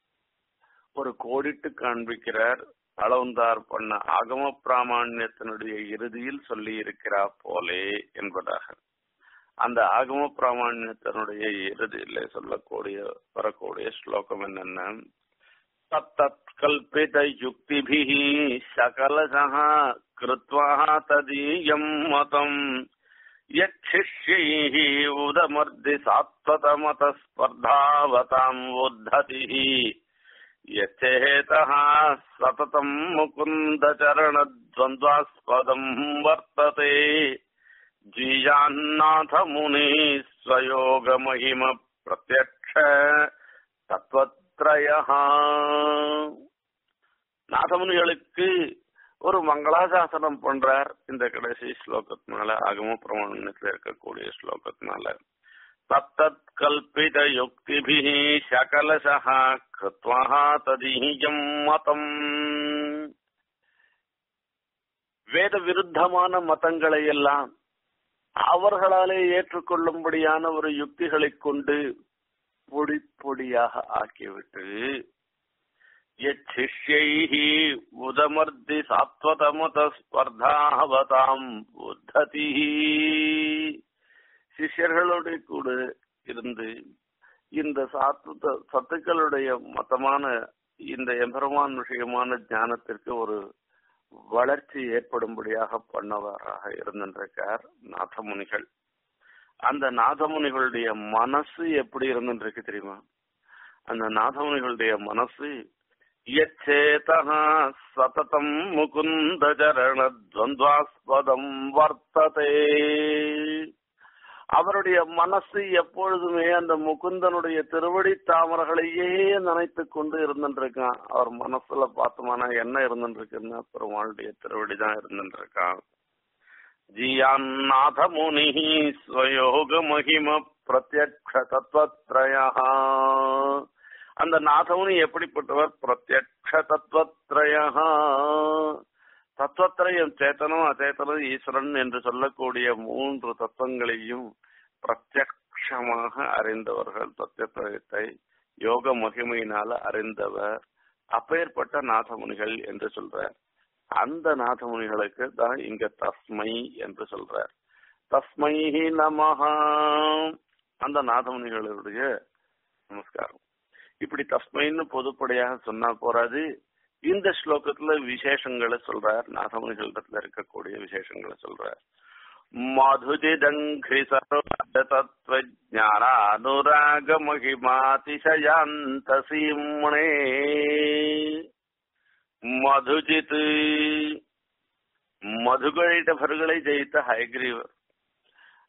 ஒரு கோடிட்டு காண்பிக்கிறார் அளவுந்தார் பண்ண ஆகம பிராமணியத்தினுடைய இறுதியில் சொல்லி இருக்கிறா போலே என்பதாக அந்த ஆகம பிராமணியத்தினுடைய இறுதியில சொல்லக்கூடிய வரக்கூடிய ஸ்லோகம் என்னன்னா தத்தற்கல்பித யுக்திபிः सकलशः कृत्वा तदीयम् मतम् यच्छिष्यैः उदमर्दि सात्वतमतस्पर्धावताम् उद्धतिः यच्चेतः सततम् मुकुन्दचरणद्वन्द्वास्पदम् वर्तते जीयान्नाथमुनिः स्वयोगमहिम प्रत्यक्ष தத்வத்ரயா நாதமுனிகளுக்கு ஒரு மங்களாசாசனம் பண்றார் இந்த கடைசி ஸ்லோகத்தினால ஆகம பிரமாணத்துல இருக்கக்கூடிய ஸ்லோகத்தினால தத்தத் கல்பித யுக்திபி சகலசா கிருத்வா ததீயம் மதம் வேத விருத்தமான மதங்களை எல்லாம் அவர்களாலே ஏற்றுக்கொள்ளும்படியான ஒரு யுக்திகளை கொண்டு பொடி பொடியாக ஆக்கிவிட்டு யச்சிஷ்யைஹி உதமர்த்தி சாத்வதமத ஸ்பர்தாவதாம் உத்ததி சிஷ்யர்களோட கூட இருந்து இந்த சாத்வத சத்துக்களுடைய மதமான இந்த எம்பெருமான் விஷயமான ஞானத்திற்கு ஒரு வளர்ச்சி ஏற்படும்படியாக பண்ணவராக இருந்திருக்கார் நாதமுனிகள் அந்த நாதமுனிகளுடைய மனசு எப்படி இருந்துருக்கு தெரியுமா அந்த நாதமுனிகளுடைய மனசு யச்சேதா சததம் முகுந்த சரண துவந்தாஸ்பதம் வர்த்ததே அவருடைய மனசு எப்பொழுதுமே அந்த முகுந்தனுடைய திருவடி தாமரைகளையே நினைத்து கொண்டு இருந்துருக்கான் அவர் மனசுல பார்த்தோம்னா என்ன இருந்துருக்குன்னா பெருமாளுடைய திருவடி தான் இருந்துருக்கான் ஜியாநாதமுனிः ஸ்வயோகமகிம பிரத்யக்ஷ தத்வத்ரயா அந்த நாதமுனி எப்படிப்பட்டவர் பிரத்யக்ஷ தத்வத்ரயா தத்துவத்திரயம் சேத்தனம் அச்சேதனம் ஈஸ்வரன் என்று சொல்லக்கூடிய மூன்று தத்துவங்களையும் பிரத்யக்ஷமாக அறிந்தவர்கள் தத்துவத்திரயத்தை யோக மகிமையினால அறிந்தவர் அப்பேற்பட்ட நாதமுனிகள் என்று சொல்றார் அந்த நாதமுனிகளுக்கு தான் இங்க தஸ்மை என்று சொல்றார் தஸ்மை நமஹா அந்த நாதமுனிகளுடைய நமஸ்காரம் இப்படி தஸ்மைன்னு பொதுப்படையாக சொன்னா போறாது இந்த ஸ்லோகத்துல விசேஷங்களை சொல்றார் நாதமுனிகளிடத்துல இருக்கக்கூடிய விசேஷங்களை சொல்றார் மதுஜிதங்கி சர்வதத்வஜானானுராக மகிமாதிசயாந்த சீம்ணே மதுஜித் மதுகளிட்டவர்களை ஜெயித்த ஹயக்ரீவர்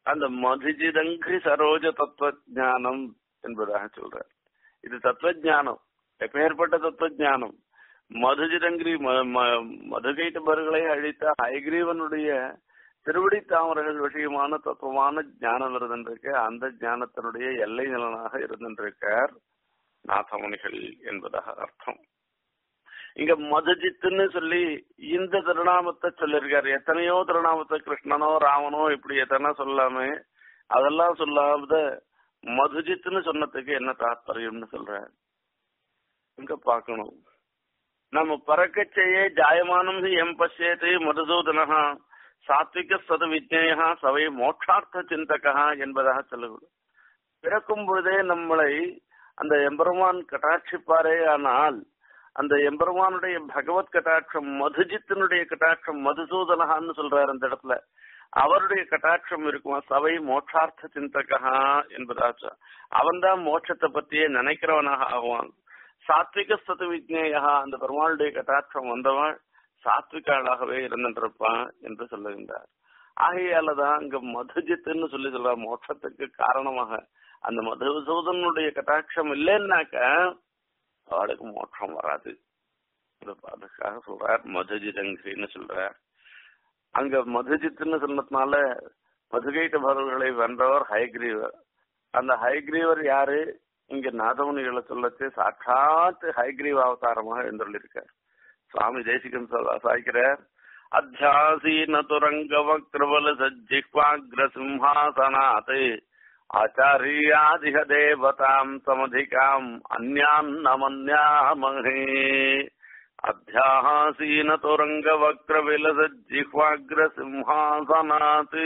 அந்த மதுஜிதங்கி சரோஜ தத்துவ ஞானம் என்பதாக சொல்றார் இது தத்துவ ஞானம் எப்பேற்பட்ட தத்துவ ஞானம் மதுஜிதங்கிரி மதுகைட்டபர்களை அழித்த ஹைகிரீவனுடைய திருவடி தாமரைகள் விஷயமான தத்துவமான ஞானம் இருந்திருக்க அந்த ஞானத்தினுடைய எல்லை நிலனாக இருந்திருக்கார் நாதமுனிகள் என்பதாக அர்த்தம் இங்க மதுஜித்துன்னு சொல்லி இந்த திருநாமத்தை சொல்லியிருக்காரு எத்தனையோ திருநாமத்தை கிருஷ்ணனோ ராமனோ இப்படி எத்தனை சொல்லாம அதெல்லாம் சொல்லாத மதுஜித்துன்னு சொன்னதுக்கு என்ன தாத்பரியம்னு சொல்ற இங்க பாக்கணும் நம்ம பறக்கச்செய்ய ஜாயமானம் எம் பசியத்தை மதுசூதனகா சாத்விக சத விஜயா சவை மோட்சார்த்த சிந்தகா என்பதாக சொல்லுவது பிறக்கும் பொழுதே நம்மளை அந்த எம்பெருமான் கட்டாட்சிப்பாரே ஆனால் அந்த எம்பெருமானுடைய பகவத் கட்டாட்சம் மதுஜித்தினுடைய கட்டாட்சம் மதுசூதனகான்னு சொல்றாரு அந்த இடத்துல அவருடைய கட்டாட்சம் இருக்குமா சவை மோட்சார்த்த சிந்தகா என்பதாச்சு அவன் தான் மோட்சத்தை பத்தியே நினைக்கிறவனாக ஆகுவான் சாத்விக சத்து விஜயா அந்த பெருமாளுடைய கட்டாட்சம் வந்தவன் சாத்விகாளாகவே இருந்திருப்பான் என்று சொல்லுகின்றார் ஆகையாலதான் இங்க மதுஜித்துன்னு சொல்லி சொல்ற மோட்சத்துக்கு காரணமாக அந்த மதுசூதனுடைய கட்டாட்சம் இல்லைன்னாக்க அவளுக்கு மோட்சம் வராது அதுக்காக சொல்றார் மதுஜிதங்கிரின்னு சொல்றார் அங்க மதுஜித்துன்னு சொன்னதுனால மதுகைட்டபர்களை வென்றவர் ஹைகிரீவர் அந்த ஹைகிரீவர் யாரு இங்க நாதமுனிகளை சொல்லச்சு சாட்சாத் ஹைகிரீவ அவதாரமாக எழுந்துள்ளிருக்கார் சுவாமி தேசிகன் சாய்க்கிறார் அத்தியாசீன துரங்க வக்ரபல சஜ்ஜிஹ்வாக்ர சிம்ஹாசனாத் ஆச்சாரியாதிக தேவதாம் சமதிகாம் அந்யான் நமன்யாமகே அத்தியாசீன துரங்க வக்ர விலச ஜிஹ்வாக்ர சிம்ஹாசனாத்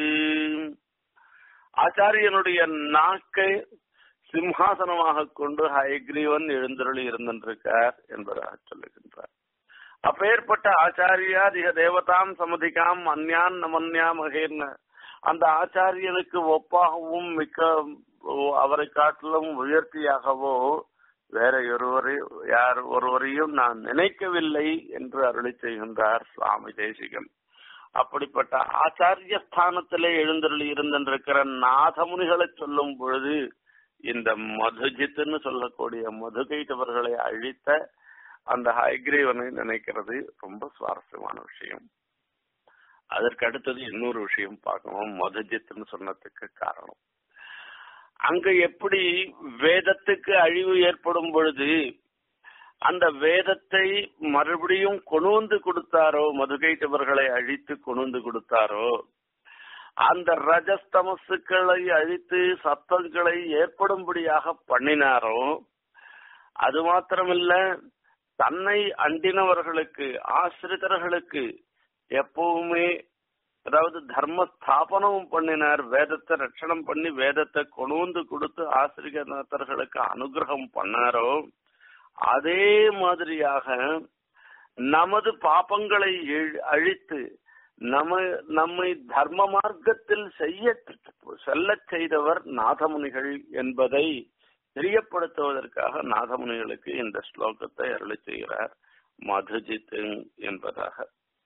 ஆச்சாரியனுடைய நாக்கை சிம்ஹாசனமாக கொண்டு ஹயக்ரீவன் எழுந்தருளி இருந்திருக்கார் என்பதாக சொல்லுகின்றார் அப்பேற்பட்ட ஆச்சாரியாதிக தேவதாம் சமதிகாம் அந்யான் நமன்யா மகேர்ன அந்த ஆச்சாரியனுக்கு ஒப்பாகவும் மிக்க அவரை காட்டிலும் உயர்த்தியாகவோ வேற ஒருவரை யார் ஒருவரையும் நான் நினைக்கவில்லை என்று அருளி செய்கின்றார் சுவாமி தேசிகன் அப்படிப்பட்ட ஆச்சாரிய ஸ்தானத்திலே எழுந்தருளி இருந்திருக்கிற நாதமுனிகளை சொல்லும் பொழுது இந்த மதுஜித்துன்னு சொல்லக்கூடிய மதுகைட்டவர்களை அழித்த அந்த ஹைகிரீவனை நினைக்கிறது ரொம்ப சுவாரஸ்யமான விஷயம் அதற்கு அடுத்தது இன்னொரு விஷயம் பார்க்கணும் மதுஜித்துன்னு சொன்னதுக்கு காரணம் அங்க எப்படி வேதத்துக்கு அழிவு ஏற்படும் பொழுது அந்த வேதத்தை மறுபடியும் கொணுந்து கொடுத்தாரோ மதுகைட்டவர்களை அழித்து கொணுந்து கொடுத்தாரோ அந்த ரஜஸ்தமசுக்களை அழித்து சத்தங்களை ஏற்படும்படியாக பண்ணினாரோ அது மாத்திரமில்ல தன்னை அண்டினவர்களுக்கு ஆசிரிதர்களுக்கு எப்பவுமே அதாவது தர்ம ஸ்தாபனமும் பண்ணினார் வேதத்தை ரட்சணம் பண்ணி வேதத்தை கொண்டு கொடுத்து ஆசிரியர்களுக்கு அனுகிரகம் பண்ணாரோ அதே மாதிரியாக நமது பாப்பங்களை அழித்து நம்ம நம்மை தர்ம மார்க்கத்தில் செய்ய செல்ல செய்தவர் நாதமுனிகள் என்பதை தெரியப்படுத்துவதற்காக நாதமுனிகளுக்கு இந்த ஸ்லோகத்தை அருளி செய்கிறார் மதுஜித் என்பதாக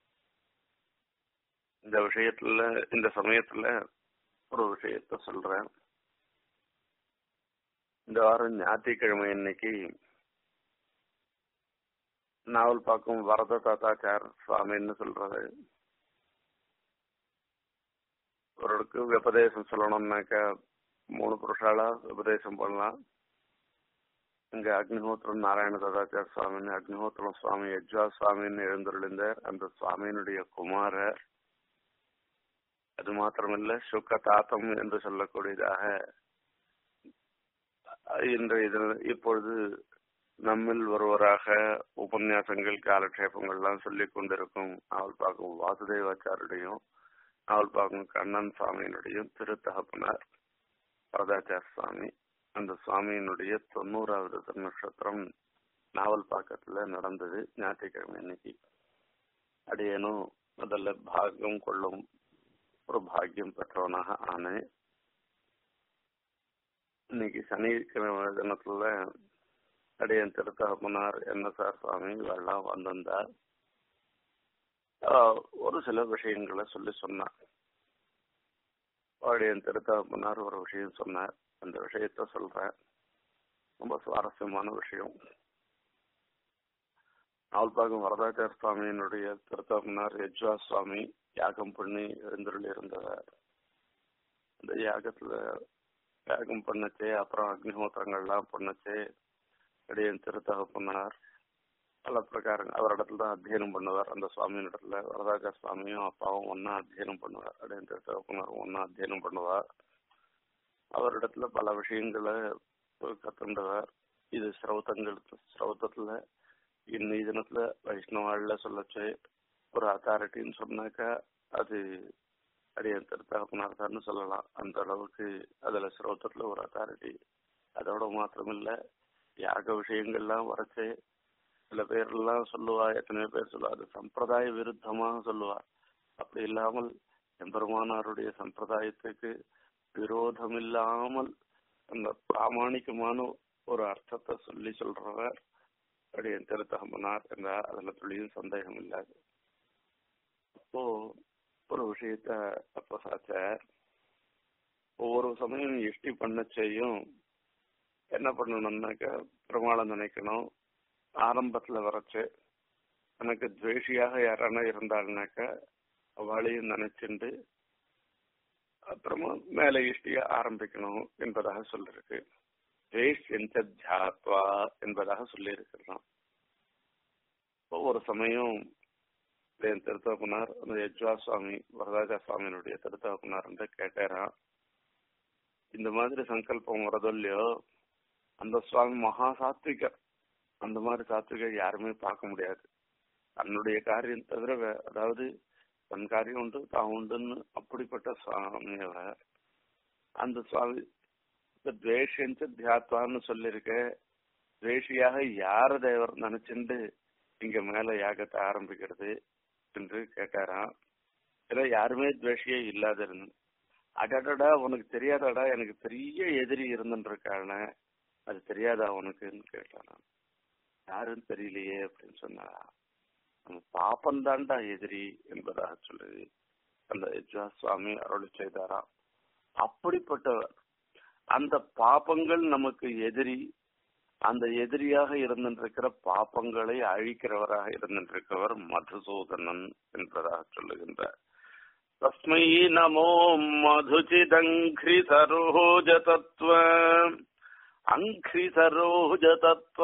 இந்த விஷயத்துல இந்த சமயத்துல ஒரு விஷயத்த சொல்றேன் இந்த வாரம் ஞாயிற்றுக்கிழமை இன்னைக்கு நாவல் பார்க்கும் வரத தாத்தாச்சார் சுவாமின்னு சொல்றது ஒருவருக்கு உபதேசம் சொல்லணும்னாக்கா மூணு புருஷாலா உபதேசம் பண்ணலாம் இங்க அக்னிஹோத்திரம் நாராயண தாதாச்சார் சுவாமின்னு அக்னிஹோத்திரம் சுவாமி யஜ்வா சுவாமின்னு எழுந்துள்ளிருந்தார் அந்த சுவாமியினுடைய குமாரர் அது மாத்திரமல்ல சுக்க தாத்தம் என்று சொல்லக்கூடியதாக இன்றைய தினம் இப்பொழுது நம்மில் ஒருவராக உபன்யாசங்கள் காலக்ஷேபங்கள்லாம் சொல்லிக் கொண்டிருக்கும் நாவல் பார்க்கும் வாசுதேவாச்சாருடையும் நாவல் பார்க்கும் கண்ணன் சுவாமியினுடையும் திருத்தகப்பனார் வரதாச்சார் சுவாமி அந்த சுவாமியினுடைய தொண்ணூறாவது திருநட்சத்திரம் நாவல் பாக்கத்துல நடந்தது ஞாயிற்றுக்கிழமை இன்னைக்கு அடியேனும் முதல்ல பாகம் கொள்ளும் ஒரு பாக்கியம் பெற்றவனாக ஆனேன் இன்னைக்கு சனிக்கிழமை தினத்துல அடியன் திருத்தகப்பனார் என்எஸ்ஆர் சுவாமி இவெல்லாம் வந்திருந்தார் ஒரு சில விஷயங்களை சொல்லி சொன்னார் வாடியன் திருத்தகப்பனார் ஒரு விஷயம் சொன்னார் அந்த விஷயத்த சொல்றேன் ரொம்ப சுவாரஸ்யமான விஷயம் நாவல்பாக்கம் வரதாச்சார சுவாமியினுடைய திருத்தகப்பனார் யஜ்வா சுவாமி யாகம் பண்ணி எழுந்தருள் இருந்தவர் அந்த யாகத்துல யாகம் பண்ணச்சே அப்புறம் அக்னிஹோத்திரங்கள்லாம் பண்ணச்சே அடியன் திருத்தகப்பனார் பல பிரகாரம் அவரிடத்துல தான் அத்தியனம் பண்ணுவார் அந்த சுவாமியின் இடத்துல வரதாச்சா சுவாமியும் அப்பாவும் ஒன்னா அத்தியனம் பண்ணுவார் அடியன் திருத்தகப்பனாரும் ஒன்னா அத்தியனம் பண்ணுவார் அவரிடத்துல பல விஷயங்களை கத்துண்டவர் இது சிரௌத்தங்கள் சிரௌத்தத்துல இன்னைய தினத்துல வைஷ்ணவாள்ல சொல்லச்சு ஒரு அத்தாரிட்டின்னு சொன்னாக்கா அது அடியன் திருத்தகப்பனார்தான்னு சொல்லலாம் அந்த அளவுக்கு அதுல சிரௌத்தத்துல ஒரு அத்தாரிட்டி அதோட மாத்திரமில்ல யாக விஷயங்கள்லாம் வரைச்சு சில பேர்லாம் சொல்லுவா எத்தனையோ பேர் சொல்லுவா அது சம்பிரதாய விருத்தமாக சொல்லுவா அப்படி இல்லாமல் எம்பெருமானாருடைய சம்பிரதாயத்துக்கு விரோதம் இல்லாமல் அந்த பிராமணிகமான ஒரு அர்த்தத்தை சொல்லி சொல்றவர் அப்படி என் திருத்தகம்பனார் என்றால் அதுல துளியும் சந்தேகம் இல்லாது அப்போ ஒரு விஷயத்த அப்போ சாச்சார் ஒவ்வொரு சமயம் இஷ்டி பண்ண செய்யும் என்ன பண்ணணும்னாக்கா பெருமாளை நினைக்கணும் ஆரம்பத்துல வரைச்சு எனக்கு துவேஷியாக யாரான இருந்தாள்னாக்கா அவளையும் நினைச்சுண்டு அப்புறமா மேல இஷ்டிய ஆரம்பிக்கணும் என்பதாக சொல்லிருக்கு துவேஷ் எந்த தியாத்வா என்பதாக சொல்லி இருக்கிறான் ஒவ்வொரு சமயம் என் திருத்தகப்பனார் அந்த யஜ்வா சுவாமி வரதாஜா சுவாமியினுடைய திருத்தகப்பனார் என்று கேட்டாராம் இந்த மாதிரி சங்கல்பம் வரதோ இல்லையோ அந்த சுவாமி மகா சாத்விகர் அந்த மாதிரி சாத்விகர் யாருமே பார்க்க முடியாது தன்னுடைய காரியம் தவிர அதாவது தன் காரியம் உண்டு தான் உண்டுன்னு அப்படிப்பட்ட சுவாமி அவர் அந்த சுவாமி துவேஷஞ்ச தியாத்வான்னு சொல்லியிருக்க துவேஷியாக யார தேவர் நினைச்சுண்டு இங்க மேல யாகத்தை ஆரம்பிக்கிறது என்று கேட்டாராம் ஏன்னா யாருமே துவேஷியே இல்லாத இருந்து அடடடா உனக்கு தெரியாதாடா எனக்கு பெரிய எதிரி இருந்துருக்கான அது தெரியாதா உனக்குன்னு கேட்டாராம் யாருன்னு தெரியலையே அப்படின்னு சொன்னா நம்ம பாப்பம் தாண்டா எதிரி என்பதாக சொல்லி அந்த யஜ்வா சுவாமி அருளி செய்தாராம் அப்படிப்பட்டவர் அந்த பாப்பங்கள் நமக்கு எதிரி அந்த எதிரியாக இருந்திருக்கிற பாப்பங்களை அழிக்கிறவராக இருந்திருக்கிறவர் மதுசூதனன் என்பதாக சொல்லுகின்றார் தஸ்மை நமோ மதுச்சிதங்கிரி சரோஜ தத்துவ அங்கிரி சரோஜ தத்துவ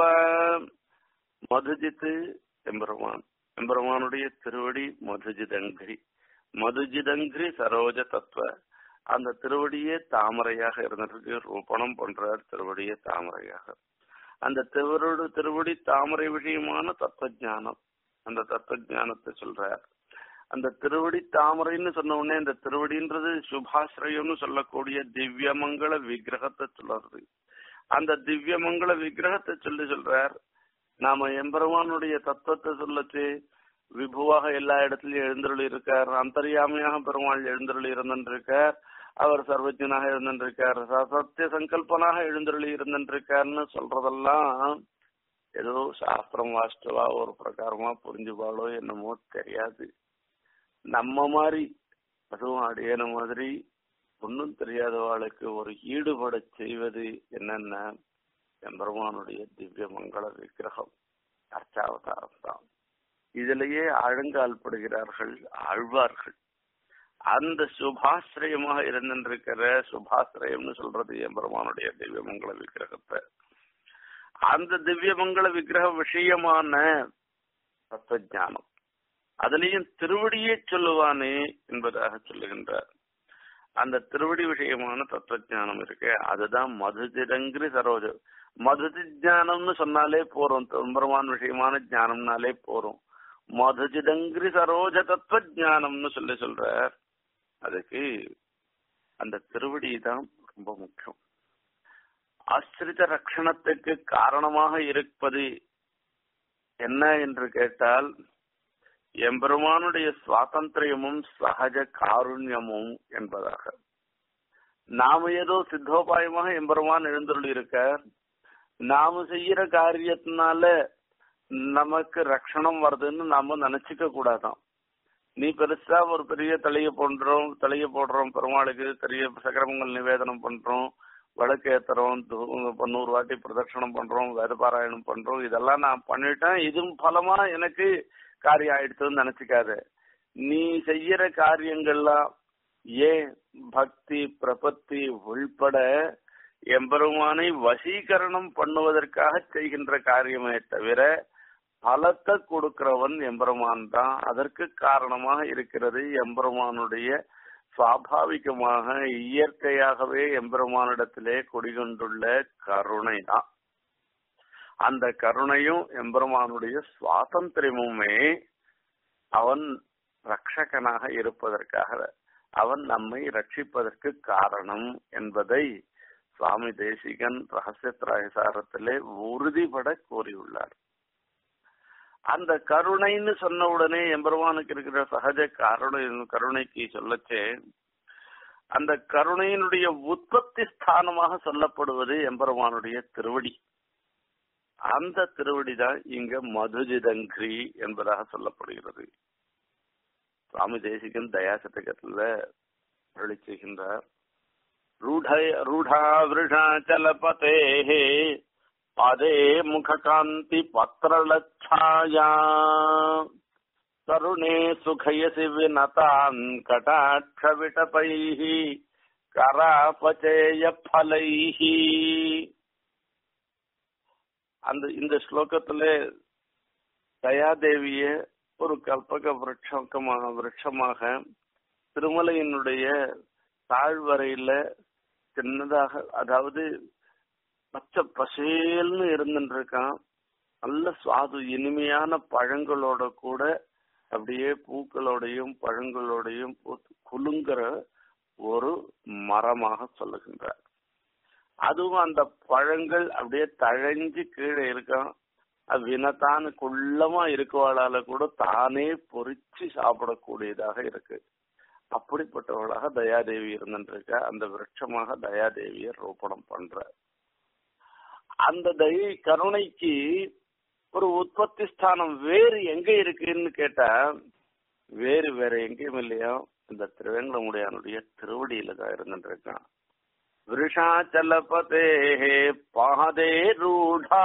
மதுஜித்து எம்பெருமான் எம்பெருமானுடைய திருவடி மதுஜிதங்கிரி மதுஜிதங்கிரி சரோஜ தத்துவ அந்த திருவடியே தாமரையாக இருந்திருக்கு ரூபணம் பண்றார் திருவடியே தாமரையாக அந்த திருவருடு திருவடி தாமரை விஷயமான தத்துவ ஞானம் அந்த தத்துவ ஞானத்தை சொல்றார் அந்த திருவடி தாமரைன்னு சொன்ன உடனே இந்த திருவடின்றது சுபாசிரயம்னு சொல்லக்கூடிய திவ்யமங்கள விக்கிரகத்தை சொல்றது அந்த திவ்யமங்கள விக்கிரகத்தை சொல்லி சொல்றார் நாம எம்பெருமானுடைய தத்துவத்தை சொல்லச்சு விபுவாக எல்லா இடத்துலயும் எழுந்தருளி இருக்கார் அந்தரியாமையாக பெருமாள் எழுந்தருளி இருந்திருக்கார் அவர் சர்வஜனாக இருந்திருக்கார் சத்திய சங்கல்பனாக எழுந்தருளி இருந்திருக்காருன்னு சொல்றதெல்லாம் ஏதோ சாஸ்திரம் வாஸ்துவா ஒரு பிரகாரமா புரிஞ்சுபாளோ என்னமோ தெரியாது நம்ம மாதிரி அதுவும் அடியன மாதிரி ஒன்றும் தெரியாதவாளுக்கு ஒரு ஈடுபட செய்வது என்னன்னா எம்பெருமானுடைய திவ்ய மங்கள விக்கிரகம் அர்ச்சாவதாரம் தான் இதிலேயே ஆழங்கால் படுகிறார்கள் ஆழ்வார்கள் அந்த சுபாசிரயமாக இருந்திருக்கிற சுபாசிரயம்னு சொல்றது எம்பெருமானுடைய திவ்ய மங்கள விக்கிரகத்தை அந்த திவ்ய மங்கள விக்கிரக விஷயமான தத்துவஞானம் அதுலயும் திருவடியே சொல்லுவானே என்பதாக சொல்லுகின்றார் அந்த திருவடி விஷயமான தத்துவஞானம் இருக்கு அதுதான் மதுஜிதங்கிரி சரோஜ மதுஜி ஞானம்னு சொன்னாலே போறோம் பெருமான் விஷயமான ஞானம்னாலே போறோம் மதுஜிதங்கிரி சரோஜ தத்துவ ஞானம்னு சொல்லி சொல்ற அதுக்கு அந்த திருவடி தான் ரொம்ப முக்கியம் ஆசிரித ரட்சணத்துக்கு காரணமாக இருப்பது என்ன என்று கேட்டால் எம்பெருமானுடைய சுவாதந்திரியமும் சகஜ காருண்யமும் என்பதாக நாம ஏதோ சித்தோபாயமாக எம்பெருமான் எழுந்துள்ள இருக்க நாம செய்யற காரியத்தினால நமக்கு ரட்சணம் வருதுன்னு நாம நினைச்சுக்க கூடாதான் நீ பெருசா ஒரு பெரிய தலைய போடுறோம் தலைய போடுறோம் பெருமாளுக்கு பெரிய சக்கரமங்கள் நிவேதனம் பண்றோம் விளக்கு ஏத்துறோம் து- நூறு வாட்டி பிரதட்சணம் பண்றோம் வேத பாராயணம் பண்றோம் இதெல்லாம் நான் பண்ணிட்டேன் இதுவும் பலமா எனக்கு காரியம் ஆயிடுச்சுன்னு நினைச்சுக்காத நீ செய்யற காரியங்கள்லாம் ஏன் பக்தி பிரபத்தி உள்பட எம்பெருமானை வசீகரணம் பண்ணுவதற்காக செய்கின்ற காரியமே தவிர பலத்தை கொடுக்கிறவன் எம்பெருமான் தான் அதற்கு காரணமாக இருக்கிறது எம்பெருமானுடைய சுவாபாவிகமாக இயற்கையாகவே எம்பெருமானிடத்திலே குடிகொண்டுள்ள கருணை தான் அந்த கருணையும் எம்பெருமானுடைய சுவாதந்திரமுமே அவன் ரட்சகனாக இருப்பதற்காக அவன் நம்மை ரட்சிப்பதற்கு காரணம் என்பதை சுவாமி தேசிகன் ரகசிய திராயசாரத்திலே உறுதிபட கூறியுள்ளார் அந்த கருணைன்னு சொன்ன உடனே எம்பெருமானுக்கு இருக்கிற சகஜ கருணை கருணைக்கு சொல்லச்சே அந்த கருணையினுடைய உற்பத்தி ஸ்தானமாக சொல்லப்படுவது எம்பெருமானுடைய திருவடி அந்த திருவடி தான் இங்க மதுஜிதங்கிரி என்பதாக சொல்லப்படுகிறது சுவாமி தேசிகன் தயாசதகத்துல அருளி செய்கின்றார் ரூಢ ரூಢா விருஷாச்சலபதே பாதே முககாந்தி பத்திரலச்சாயா தருணே சுகயசி வினதான் கடாட்ச விடபைः கராபச்சேய பலைः அந்த இந்த ஸ்லோகத்துல தயாதேவிய ஒரு கல்பக விருட்சமாக விருட்சமாக திருமலையினுடைய தாழ்வரையில சின்னதாக அதாவது பச்சை பசேல்னு இருந்துட்டு இருக்கான் நல்ல சுவாது இனிமையான பழங்களோட கூட அப்படியே பூக்களோடையும் பழங்களோடையும் பூத்து குலுங்குற ஒரு மரமாக சொல்லுகின்றார் அதுவும் அந்த பழங்கள் அப்படியே தழைஞ்சு கீழே இருக்கான் அது வினத்தான குள்ளமா இருக்கவாளால கூட தானே பொறிச்சு சாப்பிடக்கூடியதாக இருக்கு அப்படிப்பட்டவளாக தயாதேவி இருந்துருக்க அந்த விருட்சமாக தயாதேவியை ரோபணம் பண்ற அந்த தயை கருணைக்கு ஒரு உற்பத்தி ஸ்தானம் வேறு எங்க இருக்குன்னு கேட்டா வேறு வேற எங்கேயும் இல்லையா இந்த திருவேங்கடமுடையானுடைய திருவடியில தான் இருந்துட்டு இருக்கான் விருஷாச்சலபதே பாதே ரூடா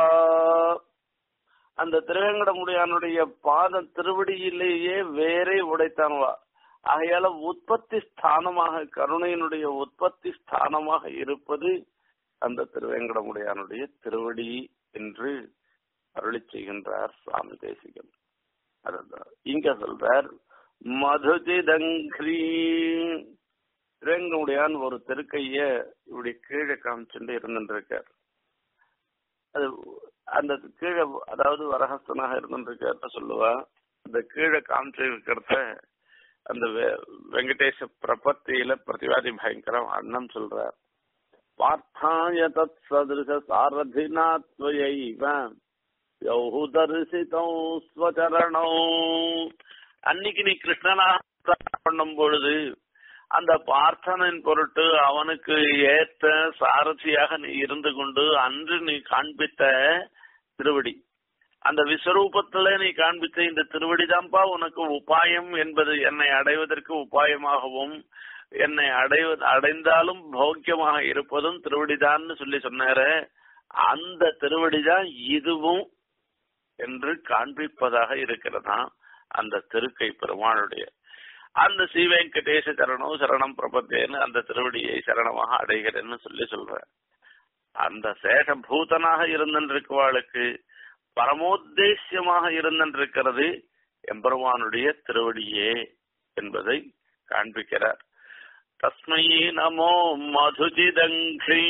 அந்த திருவேங்கடமுடையானுடைய பாத திருவடியிலேயே வேறே உடைத்தான்வா ஆகையால உற்பத்தி ஸ்தானமாக கருணையினுடைய உற்பத்தி ஸ்தானமாக இருப்பது அந்த திருவேங்கடமுடையானுடைய திருவடி என்று அருளி செய்கின்றார் சுவாமி தேசிகன் அதுதான் இங்க சொல்றார் மதுஜிதங்கிரி திருவேங்கடமுடையான் ஒரு தெருக்கைய இப்படி கீழே காமிச்சுட்டு இருந்துருக்கார் அது அந்த கீழே அதாவது வரஹஸ்தனாக இருந்துருக்காரு சொல்லுவா அந்த கீழே காமிச்சு இருக்கிறத அந்த வெ- வெங்கடேச பிரபத்தியில பிரதிவாதி பயங்கரம் அண்ணன் சொல்றார் பார்த்தாய தத் சதிருஷ சாரதினா துவயைவ யௌஹு தரிசிதோ ஸ்வச்சரணோ அன்னைக்கு நீ கிருஷ்ணனா பண்ணும் பொழுது அந்த பார்த்தனின் பொருட்டு அவனுக்கு ஏற்ற சாரதியாக நீ இருந்து கொண்டு அன்று நீ காண்பித்த திருவடி அந்த விஸ்வரூபத்துல நீ காண்பித்த இந்த திருவடிதான்ப்பா உனக்கு உபாயம் என்பது என்னை அடைவதற்கு உபாயமாகவும் என்னை அடைவ அடைந்தாலும் போக்கியமாக இருப்பதும் திருவடிதான்னு சொல்லி சொன்னாரு அந்த திருவடிதான் இதுவும் என்று காண்பிப்பதாக இருக்கிறதா அந்த திருக்கை பெருமாளுடைய அந்த ஸ்ரீ வெங்கடேச சரணம் சரணம் பிரபத்தேன்னு அந்த திருவடியை சரணமாக அடைகிறேன்னு சொல்லி சொல்ற அந்த சேஷபூதனாக இருந்திருக்கவாளுக்கு பரமோத்தேசியமாக இருந்திருக்கிறது எம்பெருமானுடைய திருவடியே என்பதை காண்பிக்கிறார் தஸ்மை நமோ மதுஜிதங்கி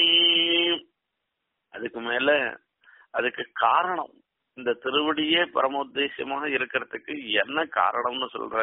அதுக்கு மேல அதுக்கு காரணம் இந்த திருவடியே பரமோத்தேசியமாக இருக்கிறதுக்கு என்ன காரணம்னு சொல்ற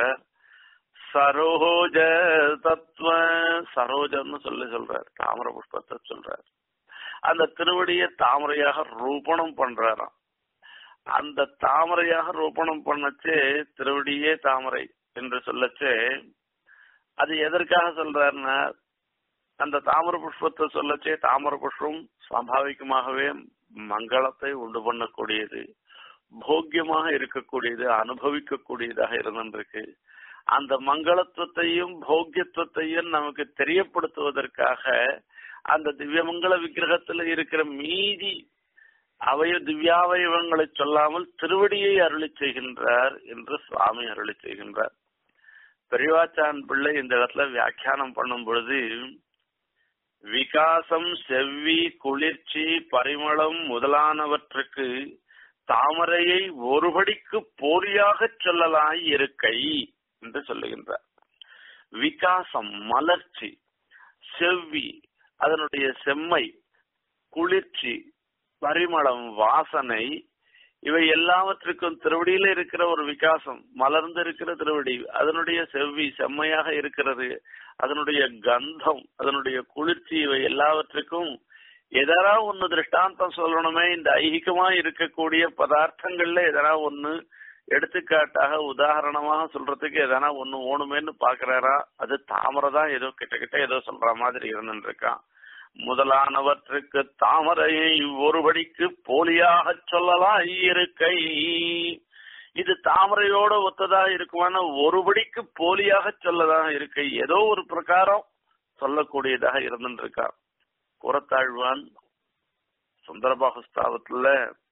சரோஜ தத்துவ சரோஜம்னு சொல்லி சொல்றார் தாமர புஷ்பத்தை சொல்றார் அந்த திருவடியை தாமரையாக ரூபணம் பண்றாராம் அந்த தாமரையாக ரூபணம் பண்ணச்சு திருவடியே தாமரை என்று சொல்லச்சு அது எதற்காக சொல்றாருன்னா அந்த தாமர புஷ்பத்தை சொல்லச்சே தாமர புஷ்பம் சுவாபாவிகமாகவே மங்களத்தை உண்டு பண்ணக்கூடியது போக்கியமாக இருக்கக்கூடியது அனுபவிக்கக்கூடியதாக இருந்திருக்கு அந்த மங்களத்துவத்தையும் போக்கியத்துவத்தையும் நமக்கு தெரியப்படுத்துவதற்காக அந்த திவ்யமங்கள விக்கிரகத்துல இருக்கிற மீதி அவைய திவ்யாவயவங்களை சொல்லாமல் திருவடியை அருளி செய்கின்றார் என்று சுவாமி அருளி செய்கின்றார் பெரியவாச்சான் பிள்ளை இந்த இடத்துல வியாக்கியானம் பண்ணும் பொழுது விகாசம் செவ்வி குளிர்ச்சி பரிமளம் முதலானவற்றுக்கு தாமரையை ஒருபடிக்கு போலியாக சொல்லலாய் இருக்கை என்று சொல்லுகின்றார் விகாசம் மலர்ச்சி செவ்வி அதனுடைய செம்மை குளிர்ச்சி பரிமளம் வாசனை இவை எல்லாவற்றுக்கும் திருவடியில இருக்கிற ஒரு விகாசம் மலர்ந்து இருக்கிற திருவடி அதனுடைய செவ்வி செம்மையாக இருக்கிறது அதனுடைய கந்தம் அதனுடைய குளிர்ச்சி இவை எல்லாவற்றுக்கும் எதனா ஒண்ணு திருஷ்டாந்தம் சொல்லணுமே இந்த ஐகிகமா இருக்கக்கூடிய பதார்த்தங்கள்ல எதனா ஒண்ணு எடுத்துக்காட்டாக உதாரணமாக சொல்றதுக்கு எதனா ஒண்ணு ஓணுமேன்னு பாக்குறாரா அது தாமரை தான் ஏதோ கிட்ட கிட்ட ஏதோ சொல்ற மாதிரி இருந்துட்டு இருக்கான் முதலானவற்றுக்கு தாமரையை ஒருபடிக்கு போலியாக சொல்லலாம் இருக்கை இது தாமரையோட ஒத்ததா இருக்குமான ஒருபடிக்கு போலியாக சொல்லதான் இருக்கை ஏதோ ஒரு பிரகாரம் சொல்லக்கூடியதாக இருந்துட்டு இருக்கா புறத்தாழ்வான் சுந்தரபாகஸ்தாவத்துல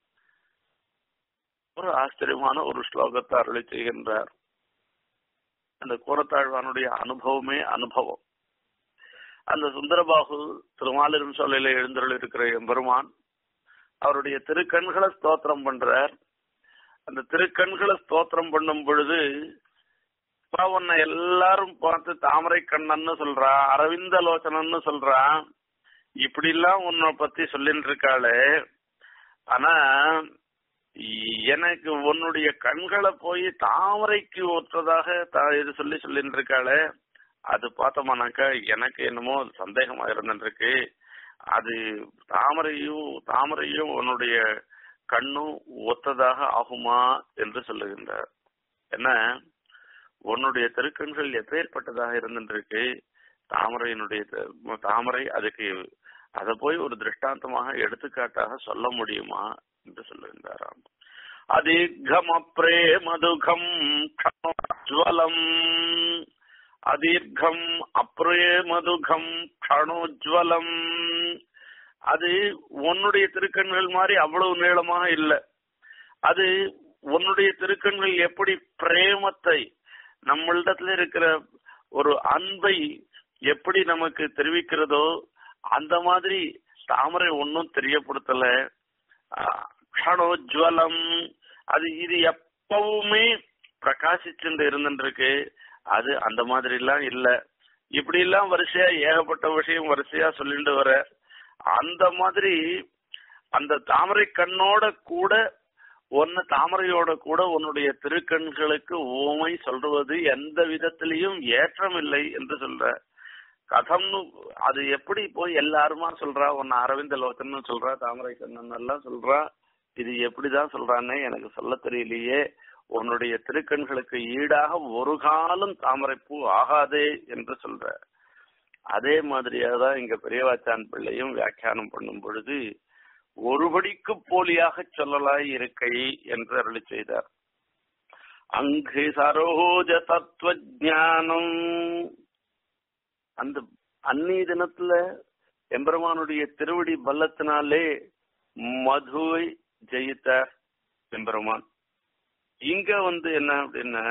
ஒரு ஆச்சரியமான ஒரு ஸ்லோகத்தை அருளி செய்கின்றார் அந்த கூரத்தாழ்வானுடைய அனுபவமே அனுபவம் அந்த சுந்தரபாகு திருமாலிரும் சொல்லையில எழுந்தருள் இருக்கிற எம்பெருமான் அவருடைய திருக்கண்களை ஸ்தோத்திரம் பண்றார் அந்த திருக்கண்களை ஸ்தோத்திரம் பண்ணும் பொழுது உன்னை எல்லாரும் பார்த்து தாமரை கண்ணன்னு சொல்றா அரவிந்த லோச்சனன்னு சொல்றா இப்படி எல்லாம் உன்னை பத்தி சொல்லிட்டு இருக்காளே ஆனா எனக்கு உன்னுடைய கண்களை போய் தாமரைக்கு ஒற்றதாக இது சொல்லி சொல்லிட்டு இருக்காளே அது பார்த்தோம்னாக்கா எனக்கு என்னமோ சந்தேகமா இருந்துருக்கு அது தாமரையும் தாமரையும் உன்னுடைய கண்ணும் ஒத்ததாக ஆகுமா என்று சொல்லுகின்றார் என்ன உன்னுடைய திருக்கண்கள் எப்பேற்பட்டதாக இருந்துருக்கு தாமரையினுடைய தாமரை அதுக்கு அதை போய் ஒரு திருஷ்டாந்தமாக எடுத்துக்காட்டாக சொல்ல முடியுமா என்று சொல்லுகின்றாராம் அதிர்கம பிரேமதுகம் ஜுவலம் அதீர்க்கம் அப்ரேமதுகம் கணோஜ்வலம் அது உன்னுடைய திருக்கண்கள் மாதிரி அவ்வளவு நீளமாக இல்லை அது உன்னுடைய திருக்கண்கள் எப்படி பிரேமத்தை நம்மளிடத்துல இருக்கிற ஒரு அன்பை எப்படி நமக்கு தெரிவிக்கிறதோ அந்த மாதிரி தாமரை ஒன்னும் தெரியப்படுத்தல கணோஜ்வலம் அது இது எப்பவுமே பிரகாசிச்சுட்டு இருந்துருக்கு அது அந்த மாதிரி எல்லாம் இல்ல இப்படி எல்லாம் வரிசையா ஏகப்பட்ட விஷயம் வரிசையா சொல்லிட்டு வர அந்த மாதிரி அந்த தாமரை கண்ணோட கூட ஒன்னு தாமரையோட கூட உன்னுடைய திருக்கண்களுக்கு ஓமை சொல்றது எந்த விதத்திலையும் ஏற்றம் இல்லை என்று சொல்ற கதம்னு அது எப்படி போய் எல்லாருமா சொல்றா உன்னை அரவிந்த லோகன்னு சொல்றா தாமரை கண்ணன் எல்லாம் சொல்றா இது எப்படிதான் சொல்றான்னு எனக்கு சொல்ல தெரியலையே உன்னுடைய திருக்கண்களுக்கு ஈடாக ஒரு காலம் தாமரைப்பூ ஆகாதே என்று சொல்ற அதே மாதிரியாக தான் இங்க பெரியவாச்சான் பிள்ளையும் வியாக்கியானம் பண்ணும் பொழுது ஒருபடிக்கு போலியாக சொல்லலாய் இருக்கை என்று அருளி செய்தார் அங்கு சரோஜ தத்துவ ஞானம் அந்த அந்நிய தினத்துல எம்பெருமானுடைய திருவடி பல்லத்தினாலே மதுவை ஜெயித்தார் எம்பெருமான் இங்க வந்து என்ன அப்படின்னா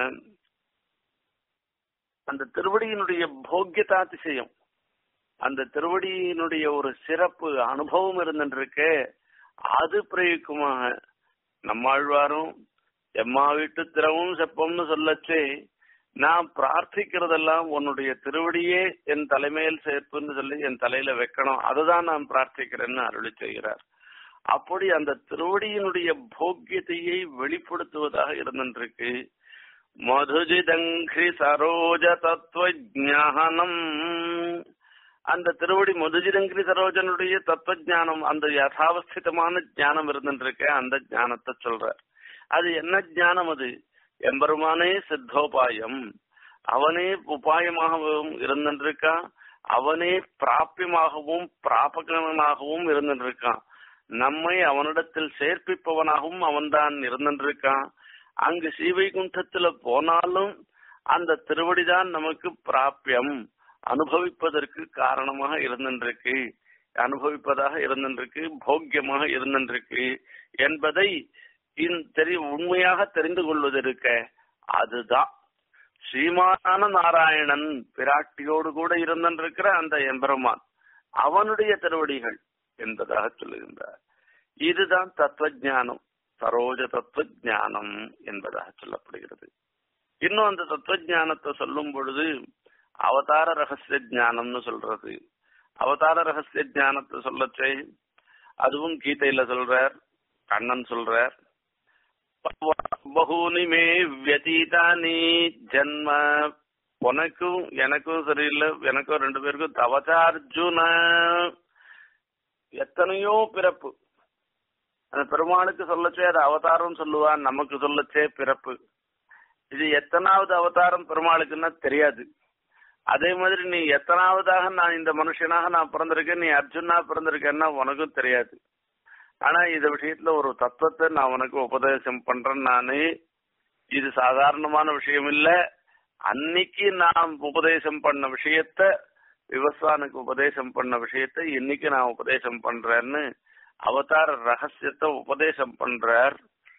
அந்த திருவடியினுடைய போக்கியதாதிசயம் அந்த திருவடியினுடைய ஒரு சிறப்பு அனுபவம் இருந்துருக்கு அது பிரயுக்குமாக நம்மாழ்வாரும் எம்மா வீட்டு திறவும் செப்பம்னு சொல்லச்சே நான் பிரார்த்திக்கிறதெல்லாம் உன்னுடைய திருவடியே என் தலைமையில் சேர்ப்புன்னு சொல்லி என் தலையில வைக்கணும் அதுதான் நான் பிரார்த்திக்கிறேன்னு அருளி செய்கிறார் அப்படி அந்த திருவடியினுடைய போக்கியத்தையை வெளிப்படுத்துவதாக இருந்திருக்கு மதுஜிதங்கி சரோஜ தத்துவ ஞானம் அந்த திருவடி மதுஜிதங்கிரி சரோஜனுடைய தத்துவ ஞானம் அந்த யதாவஸ்திதமான ஞானம் இருந்துருக்கு அந்த ஞானத்தை சொல்ற அது என்ன ஞானம் அது எம்பெருமானே சித்தோபாயம் அவனே உபாயமாகவும் இருந்திருக்கான் அவனே பிராபியமாகவும் பிராபகனாகவும் இருந்திருக்கான் நம்மை அவனிடத்தில் சேர்ப்பிப்பவனாகவும் அவன்தான் இருந்திருக்கான் அங்கு ஸ்ரீவைகுண்டத்துல போனாலும் அந்த திருவடிதான் நமக்கு பிராபியம் அனுபவிப்பதற்கு காரணமாக இருந்திருக்கு அனுபவிப்பதாக இருந்திருக்கு போக்கியமாக இருந்திருக்கு என்பதை தெரி உண்மையாக தெரிந்து கொள்வது இருக்க அதுதான் ஸ்ரீமான நாராயணன் பிராட்டியோடு கூட இருந்திருக்கிற அந்த எம்பெருமான் அவனுடைய திருவடிகள் என்பதாக சொல்லுகின்றார் இதுதான் தத்துவ சரோஜ தத்துவ ஞானம் என்பதாக சொல்லப்படுகிறது இன்னும் அந்த தத்துவ ஞானத்தை சொல்லும் பொழுது அவதார ரகசிய ஞானம்னு சொல்றது அவதார ரகசிய ஞானத்தை சொல்லச்சே அதுவும் கீதையில சொல்றார் கண்ணன் சொல்றார் பகூனி மே வியதீதானி ஜன்ம உனக்கும் எனக்கும் சரியில்லை எனக்கும் ரெண்டு பேருக்கும் தவச்சார்ஜுன எத்தனையோ பிறப்பு அந்த பெருமாளுக்கு சொல்லச்சே அது அவதாரம் சொல்லுவான் நமக்கு சொல்லச்சே பிறப்பு இது எத்தனாவது அவதாரம் பெருமாளுக்குன்னா தெரியாது அதே மாதிரி நீ எத்தனாவதாக நான் இந்த மனுஷனாக நான் பிறந்திருக்கேன் நீ அர்ஜுனா பிறந்திருக்கேன்னா உனக்கும் தெரியாது ஆனா இந்த விஷயத்துல ஒரு தத்துவத்தை நான் உனக்கு உபதேசம் பண்றேன் நானு இது சாதாரணமான விஷயம் இல்ல அன்னைக்கு நான் உபதேசம் பண்ண விஷயத்த விவசானுக்கு உபதேசம் பண்ண விஷயத்த இன்னைக்கு நான் உபதேசம் பண்றேன்னு அவதார ரகசியத்தை உபதேசம் பண்றார்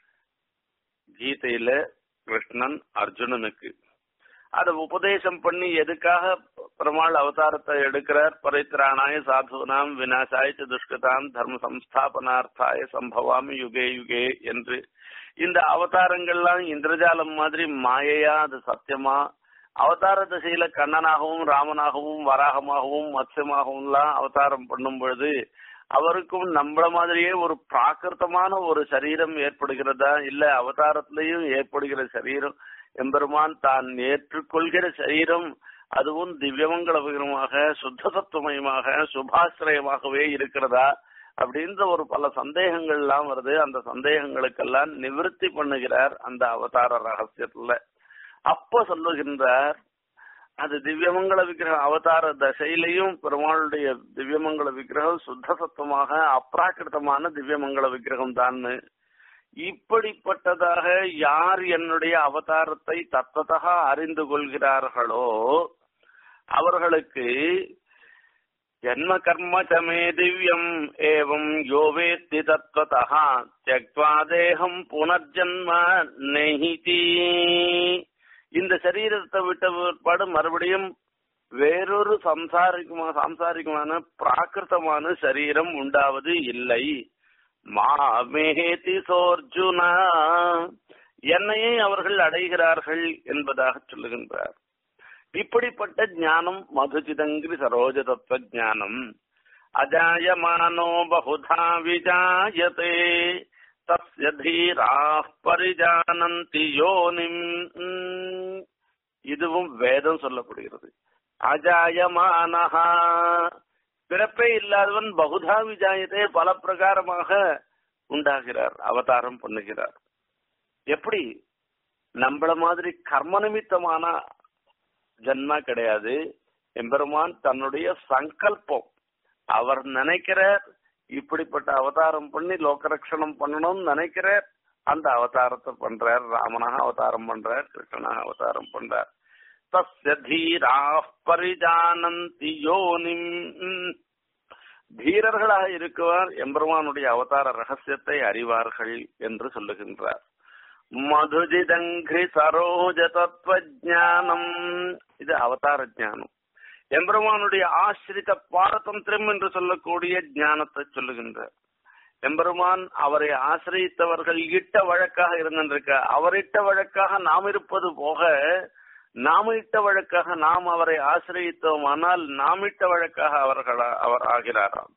கீதையில கிருஷ்ணன் அர்ஜுனனுக்கு அதை உபதேசம் பண்ணி எதுக்காக பெருமாள் அவதாரத்தை எடுக்கிறார் பரித்ராணாய சாதுனாம் விநாசாய துஷ்கதாம் தர்ம சம்ஸ்தாபனார்த்தாய சம்பவாமி யுகே யுகே என்று இந்த அவதாரங்கள்லாம் இந்திரஜாலம் மாதிரி மாயையா அது சத்தியமா அவதார திசையில கண்ணனாகவும் ராமனாகவும் வராகமாகவும் மத்ஸ்யமாகவும்லாம் அவதாரம் பண்ணும் பொழுது அவருக்கும் நம்மள மாதிரியே ஒரு பிராகிருத்தமான ஒரு சரீரம் ஏற்படுகிறதா இல்ல அவதாரத்திலையும் ஏற்படுகிற சரீரம் எம்பெருமான் தான் ஏற்றுக்கொள்கிற சரீரம் அதுவும் திவ்யமங்கலமாக சுத்த தத்துவமயமாக சுபாசிரயமாகவே இருக்கிறதா அப்படின்ற ஒரு பல சந்தேகங்கள் எல்லாம் வருது அந்த சந்தேகங்களுக்கெல்லாம் நிவர்த்தி பண்ணுகிறார் அந்த அவதார ரகசியத்துல அப்ப சொல்லுகின்றார் அது திவ்யமங்கல விக்கிரகம் அவதார தசையிலையும் பெருமாளுடைய திவ்யமங்கல விக்கிரகம் சுத்த சத்துவமாக அப்ராக்கிருத்தமான திவ்யமங்கல விக்கிரகம் தான் இப்படிப்பட்டதாக யார் என்னுடைய அவதாரத்தை தத்ததாக அறிந்து கொள்கிறார்களோ அவர்களுக்கு ஜன்ம கர்ம சமே திவ்யம் ஏவம் யோவேத்தி தத்வதா தியக்வா தேகம் புனர்ஜன்ம நெஹிதி இந்த சரீரத்தை விட்ட பிற்பாடு மறுபடியும் வேறொரு சம்சாரிகமா சாம்சாரிகமான பிராகிருத்தமான சரீரம் உண்டாவது இல்லை மாமேதி சோர்ஜுனா என்னையே அவர்கள் அடைகிறார்கள் என்பதாக சொல்லுகின்றார் இப்படிப்பட்ட ஞானம் மதுச்சிதங்கிரி சரோஜ தத்துவ ஞானம் அஜாயமானோ பகுதா விஜாயதே தஸ்ய தீராः பரிஜானந்தி யோனிம் இதுவும் வேதம் சொல்லப்படுகிறது அஜாயமானஹா பிறப்பே இல்லாதவன் பகுதா விஜாயத்தே பல பிரகாரமாக உண்டாகிறார் அவதாரம் பண்ணுகிறார் எப்படி நம்மள மாதிரி கர்ம நிமித்தமான ஜன்மா கிடையாது எம்பெருமான் தன்னுடைய சங்கல்பம் அவர் நினைக்கிறார் இப்படிப்பட்ட அவதாரம் பண்ணி லோகரட்சணம் பண்ணணும்னு நினைக்கிறார் அந்த அவதாரத்தை பண்றார் ராமனாக அவதாரம் பண்றார் கிருஷ்ணனாக அவதாரம் பண்றார் தஸ்ய தீரா பரிஜானந்தி யோனிம் தீரர்களாக இருக்குவார் எம்பெருமானுடைய அவதார ரகசியத்தை அறிவார்கள் என்று சொல்லுகின்றார் மதுஜிதங்கிரி சரோஜ தத்துவ ஜானம் இது அவதார ஜானம் எம்பெருமானுடைய ஆசிரித பாரதந்திரம் என்று சொல்லக்கூடிய ஞானத்தை சொல்லுகின்றார் எம்பெருமான் அவரை ஆசிரியத்தவர்கள் இட்ட வழக்காக இருந்திருக்க அவரிட்ட வழக்காக நாம் இருப்பது போக நாம் இட்ட வழக்காக நாம் அவரை ஆசிரியத்தோமானால் நாம் இட்ட வழக்காக அவர்கள் அவர் ஆகிறாராம்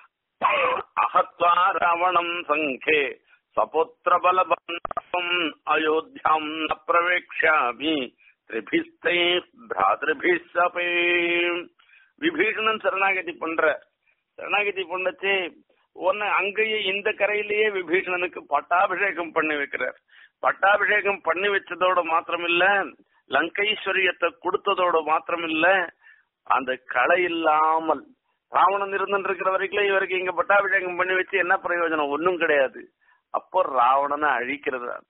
அகத்வா ராவணம் சங்கே சபுத்திர பலபந்தம் அயோத்தியாம் ந பிரவேக்ஷாமி திரிபிஸ்தை பிராதிருபிஸ்ஸபே விபீஷணன் சரணாகதி பண்ற சரணாகதி பண்ணச்சு உன்னை அங்கேயே இந்த கரையிலேயே விபீஷணனுக்கு பட்டாபிஷேகம் பண்ணி வைக்கிறார் பட்டாபிஷேகம் பண்ணி வச்சதோட மாத்திரமில்ல லங்கைஸ்வரியத்தை கொடுத்ததோட மாத்திரமில்ல அந்த களை இல்லாமல் ராவணன் இருந்துட்டு இருக்கிற வரைக்கும் இவருக்கு இங்க பட்டாபிஷேகம் பண்ணி வச்சு என்ன பிரயோஜனம் ஒன்றும் கிடையாது அப்போ ராவணனை அழிக்கிறது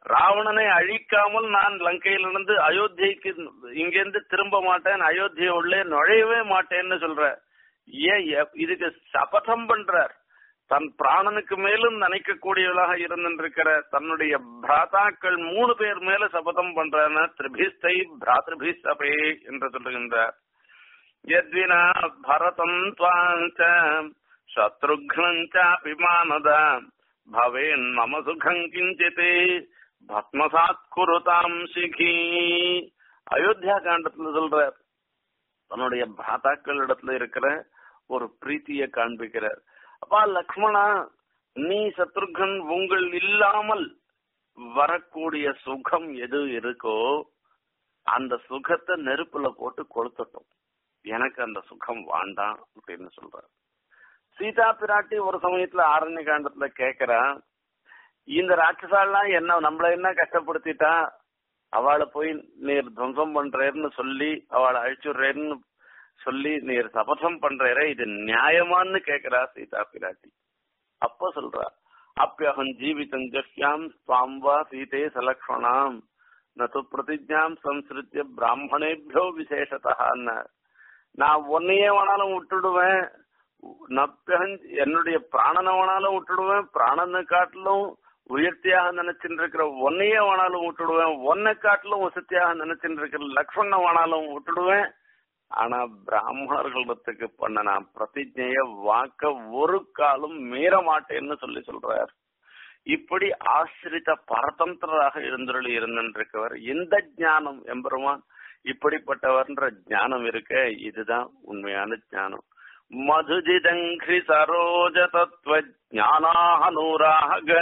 ராவணனை அழிக்காமல் நான் லங்கையிலிருந்து அயோத்தியைக்கு இங்கிருந்து திரும்ப மாட்டேன் அயோத்தியை உள்ளே நுழையவே மாட்டேன்னு சொல்ற ஏன் எப்- இதுக்கு சபதம் பண்றார் தன் பிராணனுக்கு மேலும் நினைக்கக்கூடியவளாக இருந்திருக்கிற தன்னுடைய பிராதாக்கள் மூணு பேர் மேல சபதம் பண்றான திரிபிஸ்தை பிராத்திருபி சபே என்று சொல்லுகின்றார் யத்வினா பரதம் துவாஞ்ச சத்ருக்னஞ்சாபி மானத பவேன் மம சுகம் கிஞ்சித் பத்மசாத் குருதாம் சிகி அயோத்தியா காண்டத்துல சொல்றார் தன்னுடைய பிராதாக்கள் இடத்துல இருக்கிற ஒரு பிரீத்தியை காண்பிக்கிறார் அப்பா லக்ஷ்மணா நீ சத்ருகன் உங்கள் இல்லாமல் வரக்கூடிய சுகம் எது இருக்கோ அந்த சுகத்தை நெருப்புல போட்டு கொளுத்தட்டும் எனக்கு அந்த சுகம் வேண்டாம் அப்படின்னு சொல்றார் சீதா பிராட்டி ஒரு சமயத்துல ஆரண்ய காண்டத்துல கேக்குறா இந்த ராட்சசாலாம் என்ன நம்மள என்ன கஷ்டப்படுத்திட்டா அவளை போய் நீர் துவம்சம் பண்றேன்னு சொல்லி அவளை அழிச்சுடுறேன்னு சொல்லி நீர் சபதம் பண்றேரே இது நியாயமான்னு கேக்குறா சீதா பிராட்டி அப்ப சொல்றா அப்பியகம் ஜீவிதம் ஜஹ்யாம் ஸ்வாம் வா சீதே சலக்ஷணாம் நது பிரதிஜாம் சம்ஸ்ருத்திய பிராமணேபியோ விசேஷத்தான்னு நான் உன்னையே வேணாலும் விட்டுடுவேன் நப்பியகம் என்னுடைய பிராணனை வேணாலும் விட்டுடுவேன் பிராணனை காட்டிலும் உயர்த்தியாக நினைச்சுட்டு இருக்கிற உன்னையே வேணாலும் விட்டுடுவேன் உன்னை காட்டிலும் வசதியாக நினைச்சுட்டு இருக்கிற லக்ஷ்மணனை வேணாலும் விட்டுடுவேன் ஆனா பிராமணர்களிடத்துக்கு பண்ண நான் பிரதிஜைய வாக்க ஒரு காலம் மீற மாட்டேன்னு சொல்லி சொல்றார் இப்படி ஆசிரித்த பரதந்திரராக இருந்தருளி இருந்திருக்கவர் இந்த ஞானம் எம்பெருமான் இப்படிப்பட்டவர்ன்ற ஞானம் இருக்க இதுதான் உண்மையான ஞானம் மதுஜிதங்கிரி சரோஜ தத்துவ ஞானானூராக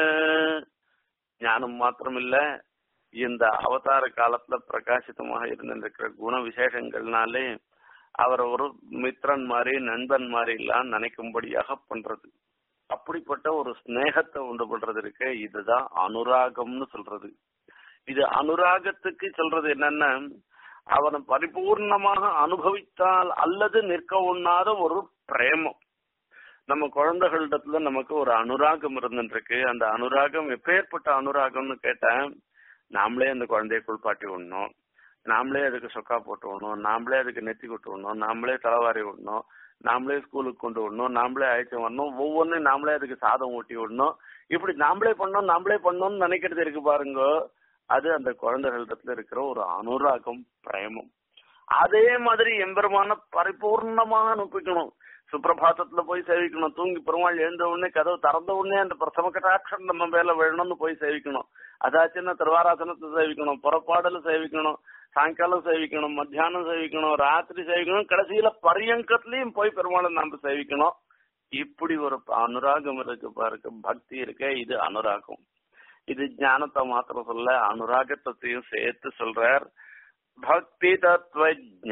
ஞானம் மாத்திரமில்ல இந்த அவதார காலத்துல பிரகாசிதமாக இருந்திருக்கிற குண விசேஷங்கள்னாலே அவர் ஒரு மித்ரன் மாதிரி நண்பன் மாதிரி எல்லாம் நினைக்கும்படியாக பண்றது அப்படிப்பட்ட ஒரு ஸ்நேகத்தை உண்டு பண்றது இருக்க இதுதான் அனுராகம்னு சொல்றது இது அனுராகத்துக்கு சொல்றது என்னன்னா அவனை பரிபூர்ணமாக அனுபவித்தால் அல்லது நிற்க உண்ணாத ஒரு பிரேமம் நம்ம குழந்தைகளிடத்துல நமக்கு ஒரு அனுராகம் இருந்துருக்கு அந்த அனுராகம் எப்பேற்பட்ட அனுராகம்னு கேட்டேன் நாமளே அந்த குழந்தைய குளிப்பாட்டி விடணும் நாமளே அதுக்கு சொக்கா போட்டு விடணும் நாமளே அதுக்கு நெத்தி கொட்டு விடணும் நாமளே தலைவாரி விடணும் நாமளே ஸ்கூலுக்கு கொண்டு விடணும் நாமளே அழைச்சு வரணும் ஒவ்வொன்றும் நாமளே அதுக்கு சாதம் ஊட்டி விடணும் இப்படி நாமளே பண்ணோம் நாமளே பண்ணோம்னு நினைக்கிறது இருக்கு பாருங்க அது அந்த குழந்தைகளிடத்துல இருக்கிற ஒரு அனுராகம் பிரேமம் அதே மாதிரி எம்பெருமான பரிபூர்ணமாக அனுப்பிக்கணும் சுப்பிரபாதத்துல போய் சேவிக்கணும் தூங்கி பெருமாள் எழுந்த உடனே கதவு திறந்த உடனே அந்த பிரசம கட்டாட்சம் நம்ம மேல விழணும்னு போய் சேவிக்கணும் அதாச்சுன்னா திருவாராசனத்தை சேவிக்கணும் புறப்பாடல சேவிக்கணும் சாயங்காலம் சேவிக்கணும் மத்தியானம் சேவிக்கணும் ராத்திரி சேவிக்கணும் கடைசியில பரியங்கத்திலயும் போய் பெருமாளை நாம சேவிக்கணும் இப்படி ஒரு அனுராகம் இருக்கு பாருங்க பக்தி இருக்க இது அனுராகம் இது ஞானத்தை மாத்திரம் சொல்ல அனுராகத்தையும் சேர்த்து சொல்றார் பக்தி தத்துவ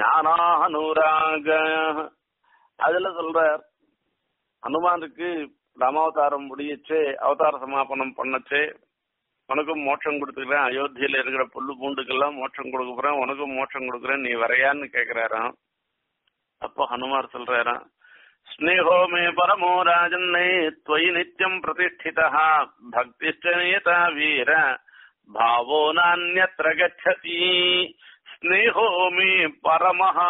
ஞானானுராக அதுல சொல்றார் ஹனுமானுக்கு ராமாவதாரம் முடியச்சே அவதார சமாபனம் பண்ணச்சே உனக்கும் மோட்சம் கொடுத்துக்கிறேன் அயோத்தியில இருக்கிற புல்லு பூண்டுக்கெல்லாம் மோட்சம் கொடுக்க போறேன் உனக்கும் மோட்சம் கொடுக்குறேன் நீ வரையான்னு கேக்குறாராம் அப்போ ஹனுமார் சொல்றாராம் ஸ்னேகோ மே பரமோ ராஜன்னே त्वयि நித்யம் பிரதிஷ்டிதா பக்திஷ்ட நேதா வீர பாவோ நானியத்ர கச்சதி ஸ்னேகோ மே பரமஹா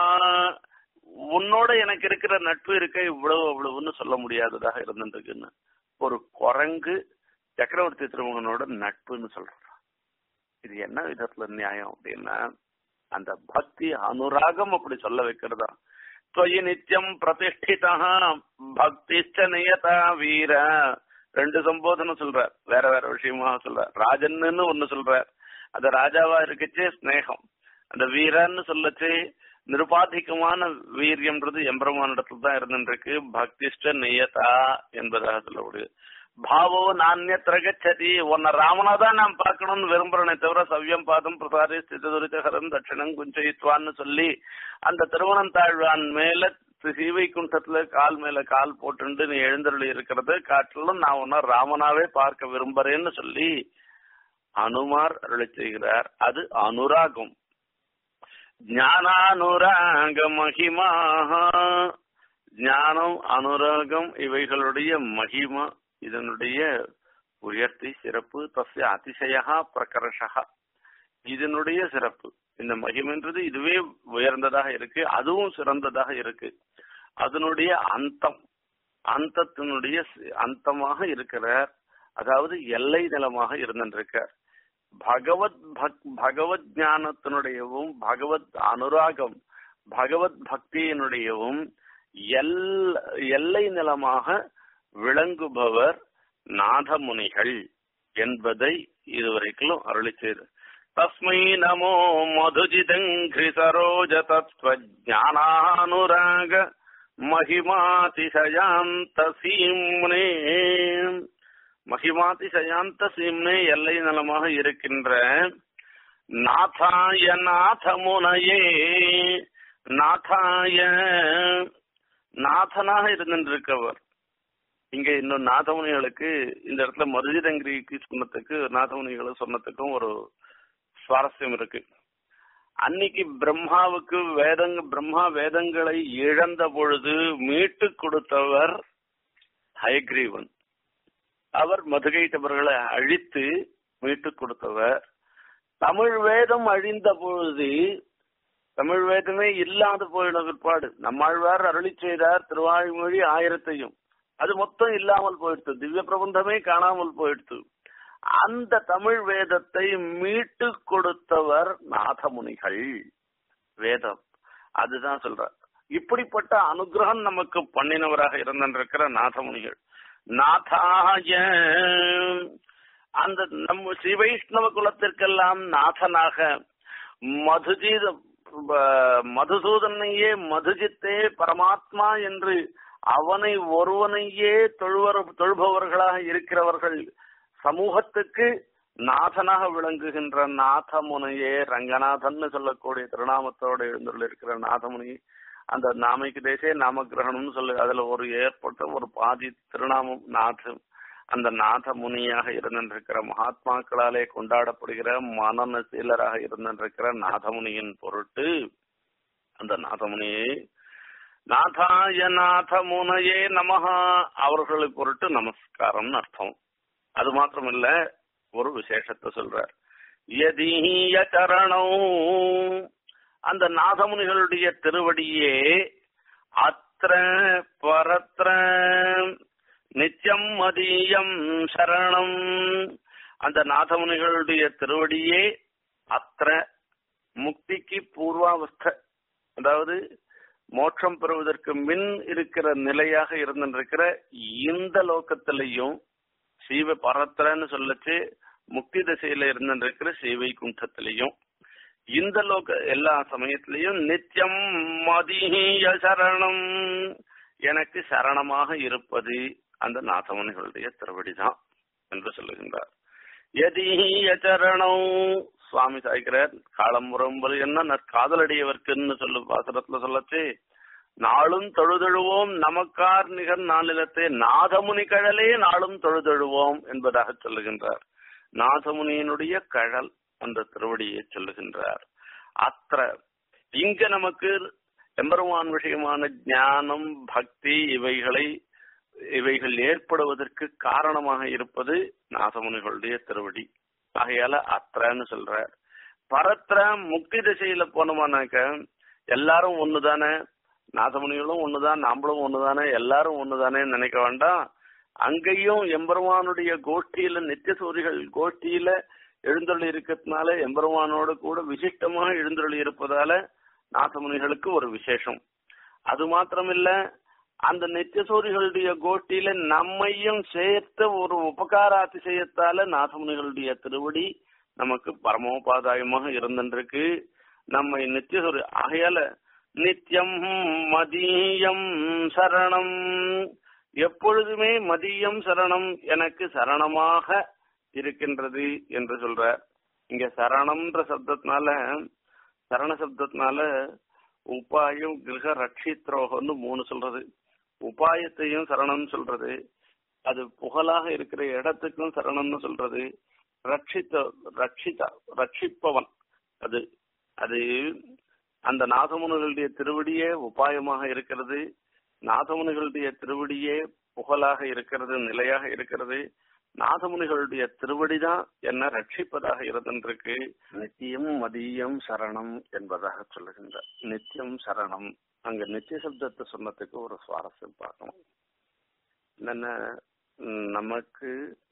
உன்னோட எனக்கு இருக்கிற நட்பு இருக்க இவ்வளவு அவ்வளவுன்னு சொல்ல முடியாததாக இருந்துருக்குன்னு ஒரு குரங்கு சக்கரவர்த்தி திருமகனோட நட்புன்னு சொல்றான் இது என்ன விதத்துல நியாயம் அப்படின்னா அந்த பக்தி அனுராகம் அப்படி சொல்ல வைக்கிறதா त्वयि நித்தியம் பிரதிஷ்டிதா பக்திஷ்ட நியதா வீர ரெண்டு சம்போதனம் சொல்றார் வேற வேற விஷயமா சொல்றார் ராஜன்னு ஒண்ணு சொல்றார் அது ராஜாவா இருக்குச்சு ஸ்னேகம் அந்த வீரன்னு சொல்லச்சு நிருபாதிகமான வீரியம்ன்றது எம்பெருமானிடத்துல தான் இருந்துருக்கு பக்திஷ்ட நியதா என்பதாக சொல்லக்கூடியது பாவோ நானியத்திர கச்சதி உன்னை ராமனா தான் நான் பார்க்கணும்னு விரும்புறேனே தவிர சவ்யம் பாதம் பிரசாரி ஸ்தித துரிதகரம் தட்சிணம் குஞ்சயித்வான்னு சொல்லி அந்த திருவணம் தாழ்வான் மேல சீவை குண்டத்துல கால் மேல கால் போட்டுண்டு நீ எழுந்தருளி இருக்கிறது காட்டிலும் நான் உன்ன ராமனாவே பார்க்க விரும்புறேன்னு சொல்லி அனுமார் அருளி செய்கிறார் அது அனுராகம் ஞானானுராக மகிமா ஞானம் அனுராகம் இவைகளுடைய மகிமா இதனுடைய உயர்த்தி சிறப்பு தஸ்ய அதிசயா பிரகர்ஷா இதனுடைய சிறப்பு இந்த மகிமைன்றது இதுவே உயர்ந்ததாக இருக்கு அதுவும் சிறந்ததாக இருக்கு அதனுடைய அந்தம் அந்தத்தினுடைய சி- அந்தமாக இருக்கிறார் அதாவது எல்லை நிலமாக இருந்திருக்கார் பகவத் பக் பகவத் ஞானத்தினுடையவும் பகவத் அனுராகம் பகவத் பக்தியினுடையவும் எல் எல்லை நிலமாக விளங்குபவர் நாதமுனிகள் என்பதை இதுவரைக்கும் அருளி செய்து தஸ்மை நமோ மதுஜிதங்கிரி சரோஜ தத்வஜானானுராக மகிமாதிசயாந்த சீம்னே மகிமாதிசயாந்த சீம்னே எல்லை நலமாக இருக்கின்ற நாதாய நாதமுனையே நாதாய நாதனாக இருந்திருக்கவர் இங்க இன்னும் நாதமுனிகளுக்கு இந்த இடத்துல மருதிரங்கிரிக்கு சொன்னதுக்கு நாதமுனிகளை சொன்னதுக்கும் ஒரு சுவாரஸ்யம் இருக்கு அன்னைக்கு பிரம்மாவுக்கு வேதங்க பிரம்மா வேதங்களை இழந்த பொழுது மீட்டு கொடுத்தவர் ஹயக்ரீவன் அவர் மதுகைட்டவர்களை அழித்து மீட்டு கொடுத்தவர் தமிழ் வேதம் அழிந்த பொழுது தமிழ் வேதமே இல்லாத போயின பிற்பாடு நம்மாழ்வார் அருளி செய்தார் திருவாய்மொழி ஆயிரத்தையும் அது மொத்தம் இல்லாமல் போயிடுத்து திவ்ய பிரபந்தமே காணாமல் போயிடுத்து அந்த தமிழ் வேதத்தை மீட்டு கொடுத்தவர் நாதமுனிகள் வேதம் அதுதான் சொல்ற இப்படிப்பட்ட அனுகிரகம் நமக்கு பண்ணினவராக இருந்திருக்கிற நாதமுனிகள் நாதாய அந்த நம்ம ஸ்ரீ வைஷ்ணவ குலத்திற்கெல்லாம் நாதனாக மதுஜீத மதுசூதனையே மதுஜித்தே பரமாத்மா என்று அவனை ஒருவனையே தொழுவர் தொழுபவர்களாக இருக்கிறவர்கள் சமூகத்துக்கு நாதனாக விளங்குகின்ற நாதமுனையே ரங்கநாதன் சொல்லக்கூடிய திருநாமத்தோடு எழுந்துள்ள இருக்கிற நாதமுனி அந்த நாமைக்கு தேசே நாமகிரகணம்னு சொல்லு அதுல ஒரு ஏற்பட்ட ஒரு பாதி திருநாமம் நாதம் அந்த நாத முனியாக இருந்திருக்கிற மகாத்மாக்களாலே கொண்டாடப்படுகிற மனநசீலராக இருந்திருக்கிற நாதமுனியின் பொருட்டு அந்த நாதமுனியை நாதாய நாதமுனையே நமஹா அவர்களை பொருட்டு நமஸ்காரம்னு அர்த்தம் அது மாத்திரமில்ல ஒரு விசேஷத்தை சொல்றார் யதீய சரணம் அந்த நாதமுனிகளுடைய திருவடியே அத்திர பரத்ர நித்தியம் மதியம் சரணம் அந்த நாதமுனிகளுடைய திருவடியே அத்திர முக்திக்கு பூர்வாவஸ்தை அதாவது மோட்சம் பெறுவதற்கு மின் இருக்கிற நிலையாக இருந்திருக்கிற இந்த லோகத்திலையும் சீவ பரத்திரன்னு சொல்லச்சு முக்தி திசையில இருந்திருக்கிற சீவை குண்டத்திலையும் இந்த லோக எல்லா சமயத்திலையும் நித்தியம் மதிய சரணம் எனக்கு சரணமாக இருப்பது அந்த நாதமுனிகளுடைய திருவடிதான் என்று சொல்லுகின்றார் எதீய சரணம் சுவாமி சாய்க்கிறார் காலம் முறம்பல் என்ன நற்காதலடியவர்க்குன்னு சொல்லு பாசுரத்துல சொல்லச்சு நாளும் தொழுதழுவோம் நமக்கார் நிகர் நாளிலத்தே நாதமுனி கழலே நாளும் தொழுதழுவோம் என்பதாக சொல்லுகின்றார் நாதமுனியினுடைய கழல் அந்த திருவடியை சொல்லுகின்றார் அத்த இங்க நமக்கு எம்பெருமான் விஷயமான ஞானம் பக்தி இவைகளை இவைகள் ஏற்படுவதற்கு காரணமாக இருப்பது நாதமுனிகளுடைய திருவடி ஆகையால அத்திரன்னு சொல்றார் பரத்திர முக்தி திசையில போனோமானாக்க எல்லாரும் ஒண்ணுதானே நாதமுனிகளும் ஒண்ணுதான் நாமளும் ஒண்ணுதானே எல்லாரும் ஒண்ணுதானே நினைக்க வேண்டாம் அங்கேயும் எம்பெருமானுடைய கோஷ்டியில நித்திய சூரிகள் கோஷ்டியில எழுந்தருளி இருக்கிறதுனால எம்பெருமானோடு கூட விசிஷ்டமாக எழுந்தருளி இருப்பதால நாதமுனிகளுக்கு ஒரு விசேஷம் அது மாத்திரமில்ல அந்த நித்தியசூரிகளுடைய கோஷ்டியில நம்மையும் சேர்த்த ஒரு உபகார அதிசயத்தால நாதமுனிகளுடைய திருவடி நமக்கு பரமோபாதாயமாக இருந்திருக்கு நம்மை நித்தியசூரி ஆகையால நித்தியம் மதியம் சரணம் எப்பொழுதுமே மதியம் சரணம் எனக்கு சரணமாக இருக்கின்றது என்று சொல்ற இங்க சரணம்ன்ற சப்தத்தினால சரண சப்தத்தினால உபாயம் கிரக ரட்சித்ரோகம்னு மூணு சொல்றது உபாயத்தையும் சரணம்னு சொல்றது அது புகழாக இருக்கிற இடத்துக்கும் சரணம்னு சொல்றது ரட்சித்த ரட்சிதா ரட்சிப்பவன் அது அது அந்த நாதமுனிகளுடைய திருவடியே உபாயமாக இருக்கிறது நாதமுனிகளுடைய திருவடியே புகழாக இருக்கிறது நிலையாக இருக்கிறது நாதமுனிகளுடைய திருவடிதான் என்ன ரட்சிப்பதாக இருந்திருக்கு நித்தியம் மதியம் சரணம் என்பதாக சொல்லுகின்றார் நித்தியம் சரணம் அங்க நித்திய சப்தத்தை சொன்னதுக்கு ஒரு சுவாரஸ்யம் பார்க்கணும் என்னென்ன நமக்கு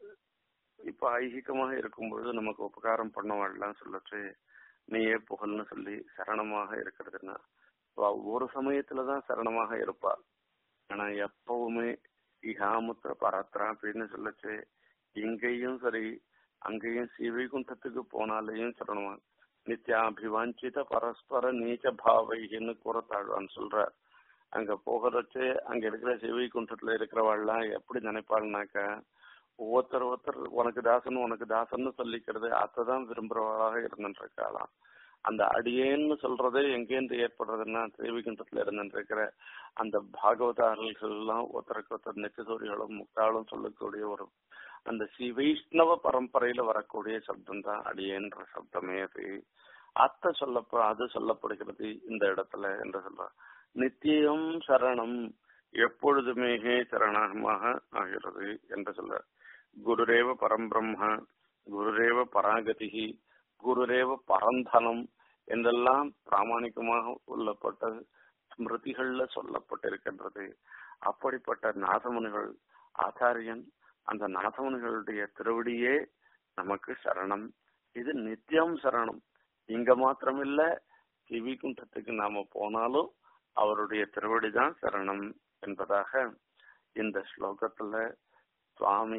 இப்ப ஐகிகமாக இருக்கும்பொழுது நமக்கு உபகாரம் பண்ணவாள்லாம் சொல்லச்சு நீயே புகழ்னு சொல்லி சரணமாக இருக்கிறதுன்னா ஒரு சமயத்துலதான் சரணமாக இருப்பா ஆனா எப்பவுமே இகாமுத்திர பரத்ரா அப்படின்னு சொல்லச்சு இங்கேயும் சரி அங்கேயும் ஸ்ரீவைகுண்டத்துக்கு போனாலேயும் சரணமா நித்யாபிவாஞ்சித பரஸ்பர நீச்ச பாவைன்னு கூறத்தாழ்வான்னு சொல்றார் அங்க போகிறச்சு அங்க இருக்கிற சிவைகுண்டத்துல இருக்கிறவாள்லாம் எப்படி நினைப்பாள்னாக்கா ஒவ்வொருத்தர் ஒருத்தர் உனக்கு தாசன் உனக்கு தாசன்னு சொல்லிக்கிறது அத்தைதான் விரும்புறவளாக இருந்துட்டு இருக்காளாம் அந்த அடியேன்னு சொல்றதே எங்கேருந்து ஏற்படுறதுன்னா தேவிகுண்டத்துல இருந்துட்டு இருக்கிற அந்த பாகவதாரர்கள் எல்லாம் ஒருத்தருக்கு ஒருத்தர் நெச்சசூரிகளும் முக்காலும் சொல்லக்கூடிய ஒரு அந்த ஸ்ரீ வைஷ்ணவ பரம்பரையில வரக்கூடிய சப்தம் தான் அடியேன்ற சப்தமே அது அத்தை சொல்லப்ப அது சொல்லப்படுகிறது இந்த இடத்துல என்று சொல்ற நித்தியம் சரணம் எப்பொழுதுமே சரணமாக ஆகிறது என்று சொல்ற குருரேவ பரம்பிரம்ம குருரேவ பராகதிகி குருரேவ பரந்தனம் என்றெல்லாம் பிராமணிகமாக உள்ளப்பட்ட ஸ்மிருதிகள்ல சொல்லப்பட்டிருக்கின்றது அப்படிப்பட்ட நாதமுனிகள் ஆச்சாரியன் அந்த நாதமுனிகளுடைய திருவடியே நமக்கு சரணம் இது நித்தியம் சரணம் இங்க மாத்திரமில்ல சிவிகுண்டத்துக்கு நாம போனாலும் அவருடைய திருவடி தான் சரணம் என்பதாக இந்த ஸ்லோகத்துல சுவாமி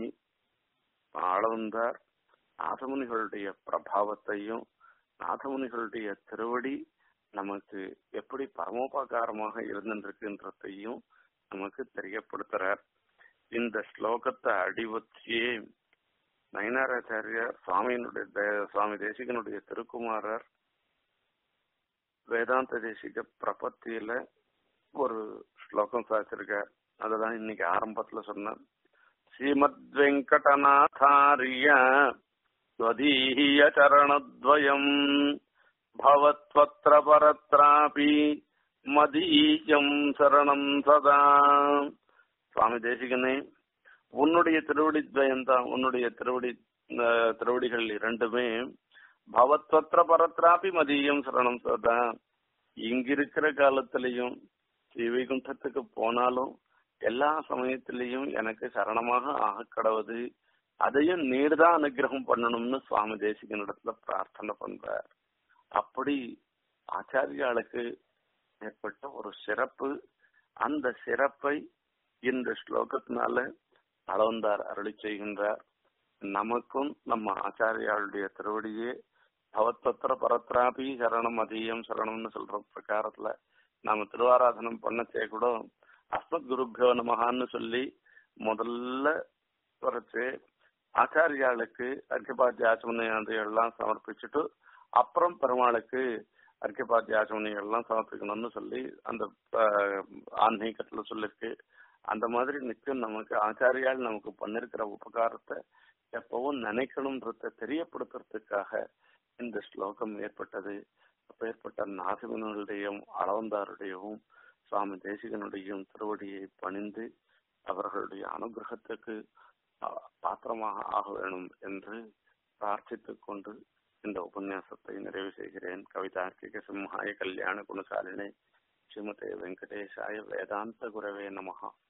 ஆளவந்தார் நாதமுனிகளுடைய பிரபாவத்தையும் நாதமுனிகளுடைய திருவடி நமக்கு எப்படி பரமோபகாரமாக இருந்திருக்குன்றதையும் நமக்கு தெரியப்படுத்துறார் இந்த ஸ்லோகத்தை அடிவச்சியே நயனாராச்சாரியார் சுவாமியினுடைய சுவாமி தேசிகனுடைய திருக்குமாரர் வேதாந்த தேசிக பிரபத்தியில ஒரு ஸ்லோகம் சாதிச்சிருக்கார் அதுதான் இன்னைக்கு ஆரம்பத்துல சொன்னேன் ஸ்ரீமத் வெங்கடநாதாரிய ஸ்வதீய சரணத்வயம் பவத்வத்ர பரத்ராபி மதீயம் சரணம் சதா சுவாமி தேசிகனே உன்னுடைய திருவடி துவயம் தான் உன்னுடைய திருவடி திருவடிகள் இரண்டுமே பவத்வத்ர பரத்ராபி மதியம் சரணம் சதா இங்கிருக்கிற காலத்திலையும் ஸ்ரீவைகுண்டத்துக்கு போனாலும் எல்லா சமயத்திலையும் எனக்கு சரணமாக ஆக கடவுது அதையும் நீர்தான் அனுகிரகம் பண்ணணும்னு சுவாமி தேசிகனிடத்துல பிரார்த்தனை பண்றார் அப்படி ஆச்சாரியாளுக்கு ஏற்பட்ட ஒரு சிறப்பு அந்த சிறப்பை இந்த ஸ்லோகத்தினால அளவந்தார் அருளி செய்கின்றார் நமக்கும் நம்ம ஆச்சாரியாளுடைய திருவடியே பவத்தத்திர பரத்ராபி சரணம் அதிகம் சரணம்னு சொல்ற பிரகாரத்துல நாம திருவாராதனம் பண்ணச்சே கூட அஸ்மத் குருபியோ நமகான்னு சொல்லி முதல்ல குறைச்சு ஆச்சாரியாளுக்கு அர்க்கபாத்திய ஆச்சமனையாதைகள்லாம் சமர்ப்பிச்சுட்டு அப்புறம் பெருமாளுக்கு அர்க்கபாத்திய ஆச்சமனைகள்லாம் சமர்ப்பிக்கணும்னு சொல்லி அந்த ஆன்மீகத்துல சொல்லிருக்கு அந்த மாதிரி நிச்சயம் நமக்கு ஆச்சாரியால் நமக்கு பண்ணிருக்கிற உபகாரத்தை எப்பவும் நினைக்கணும்ன்றத தெரியப்படுத்துறதுக்காக இந்த ஸ்லோகம் ஏற்பட்டது அப்ப ஏற்பட்ட நாசிகனுடையும் அளவந்தாருடையவும் சுவாமி தேசிகனுடையும் திருவடியை பணிந்து அவர்களுடைய அனுகிரகத்துக்கு பாத்திரமாக ஆக வேணும் என்று பிரார்த்தித்துக் கொண்டு இந்த உபன்யாசத்தை நிறைவு செய்கிறேன் கவிதார்க்கிக சிம்ஹாய கல்யாண குணசாலினே ஸ்ரீமதே வெங்கடேஷாய வேதாந்த குரவே நமகா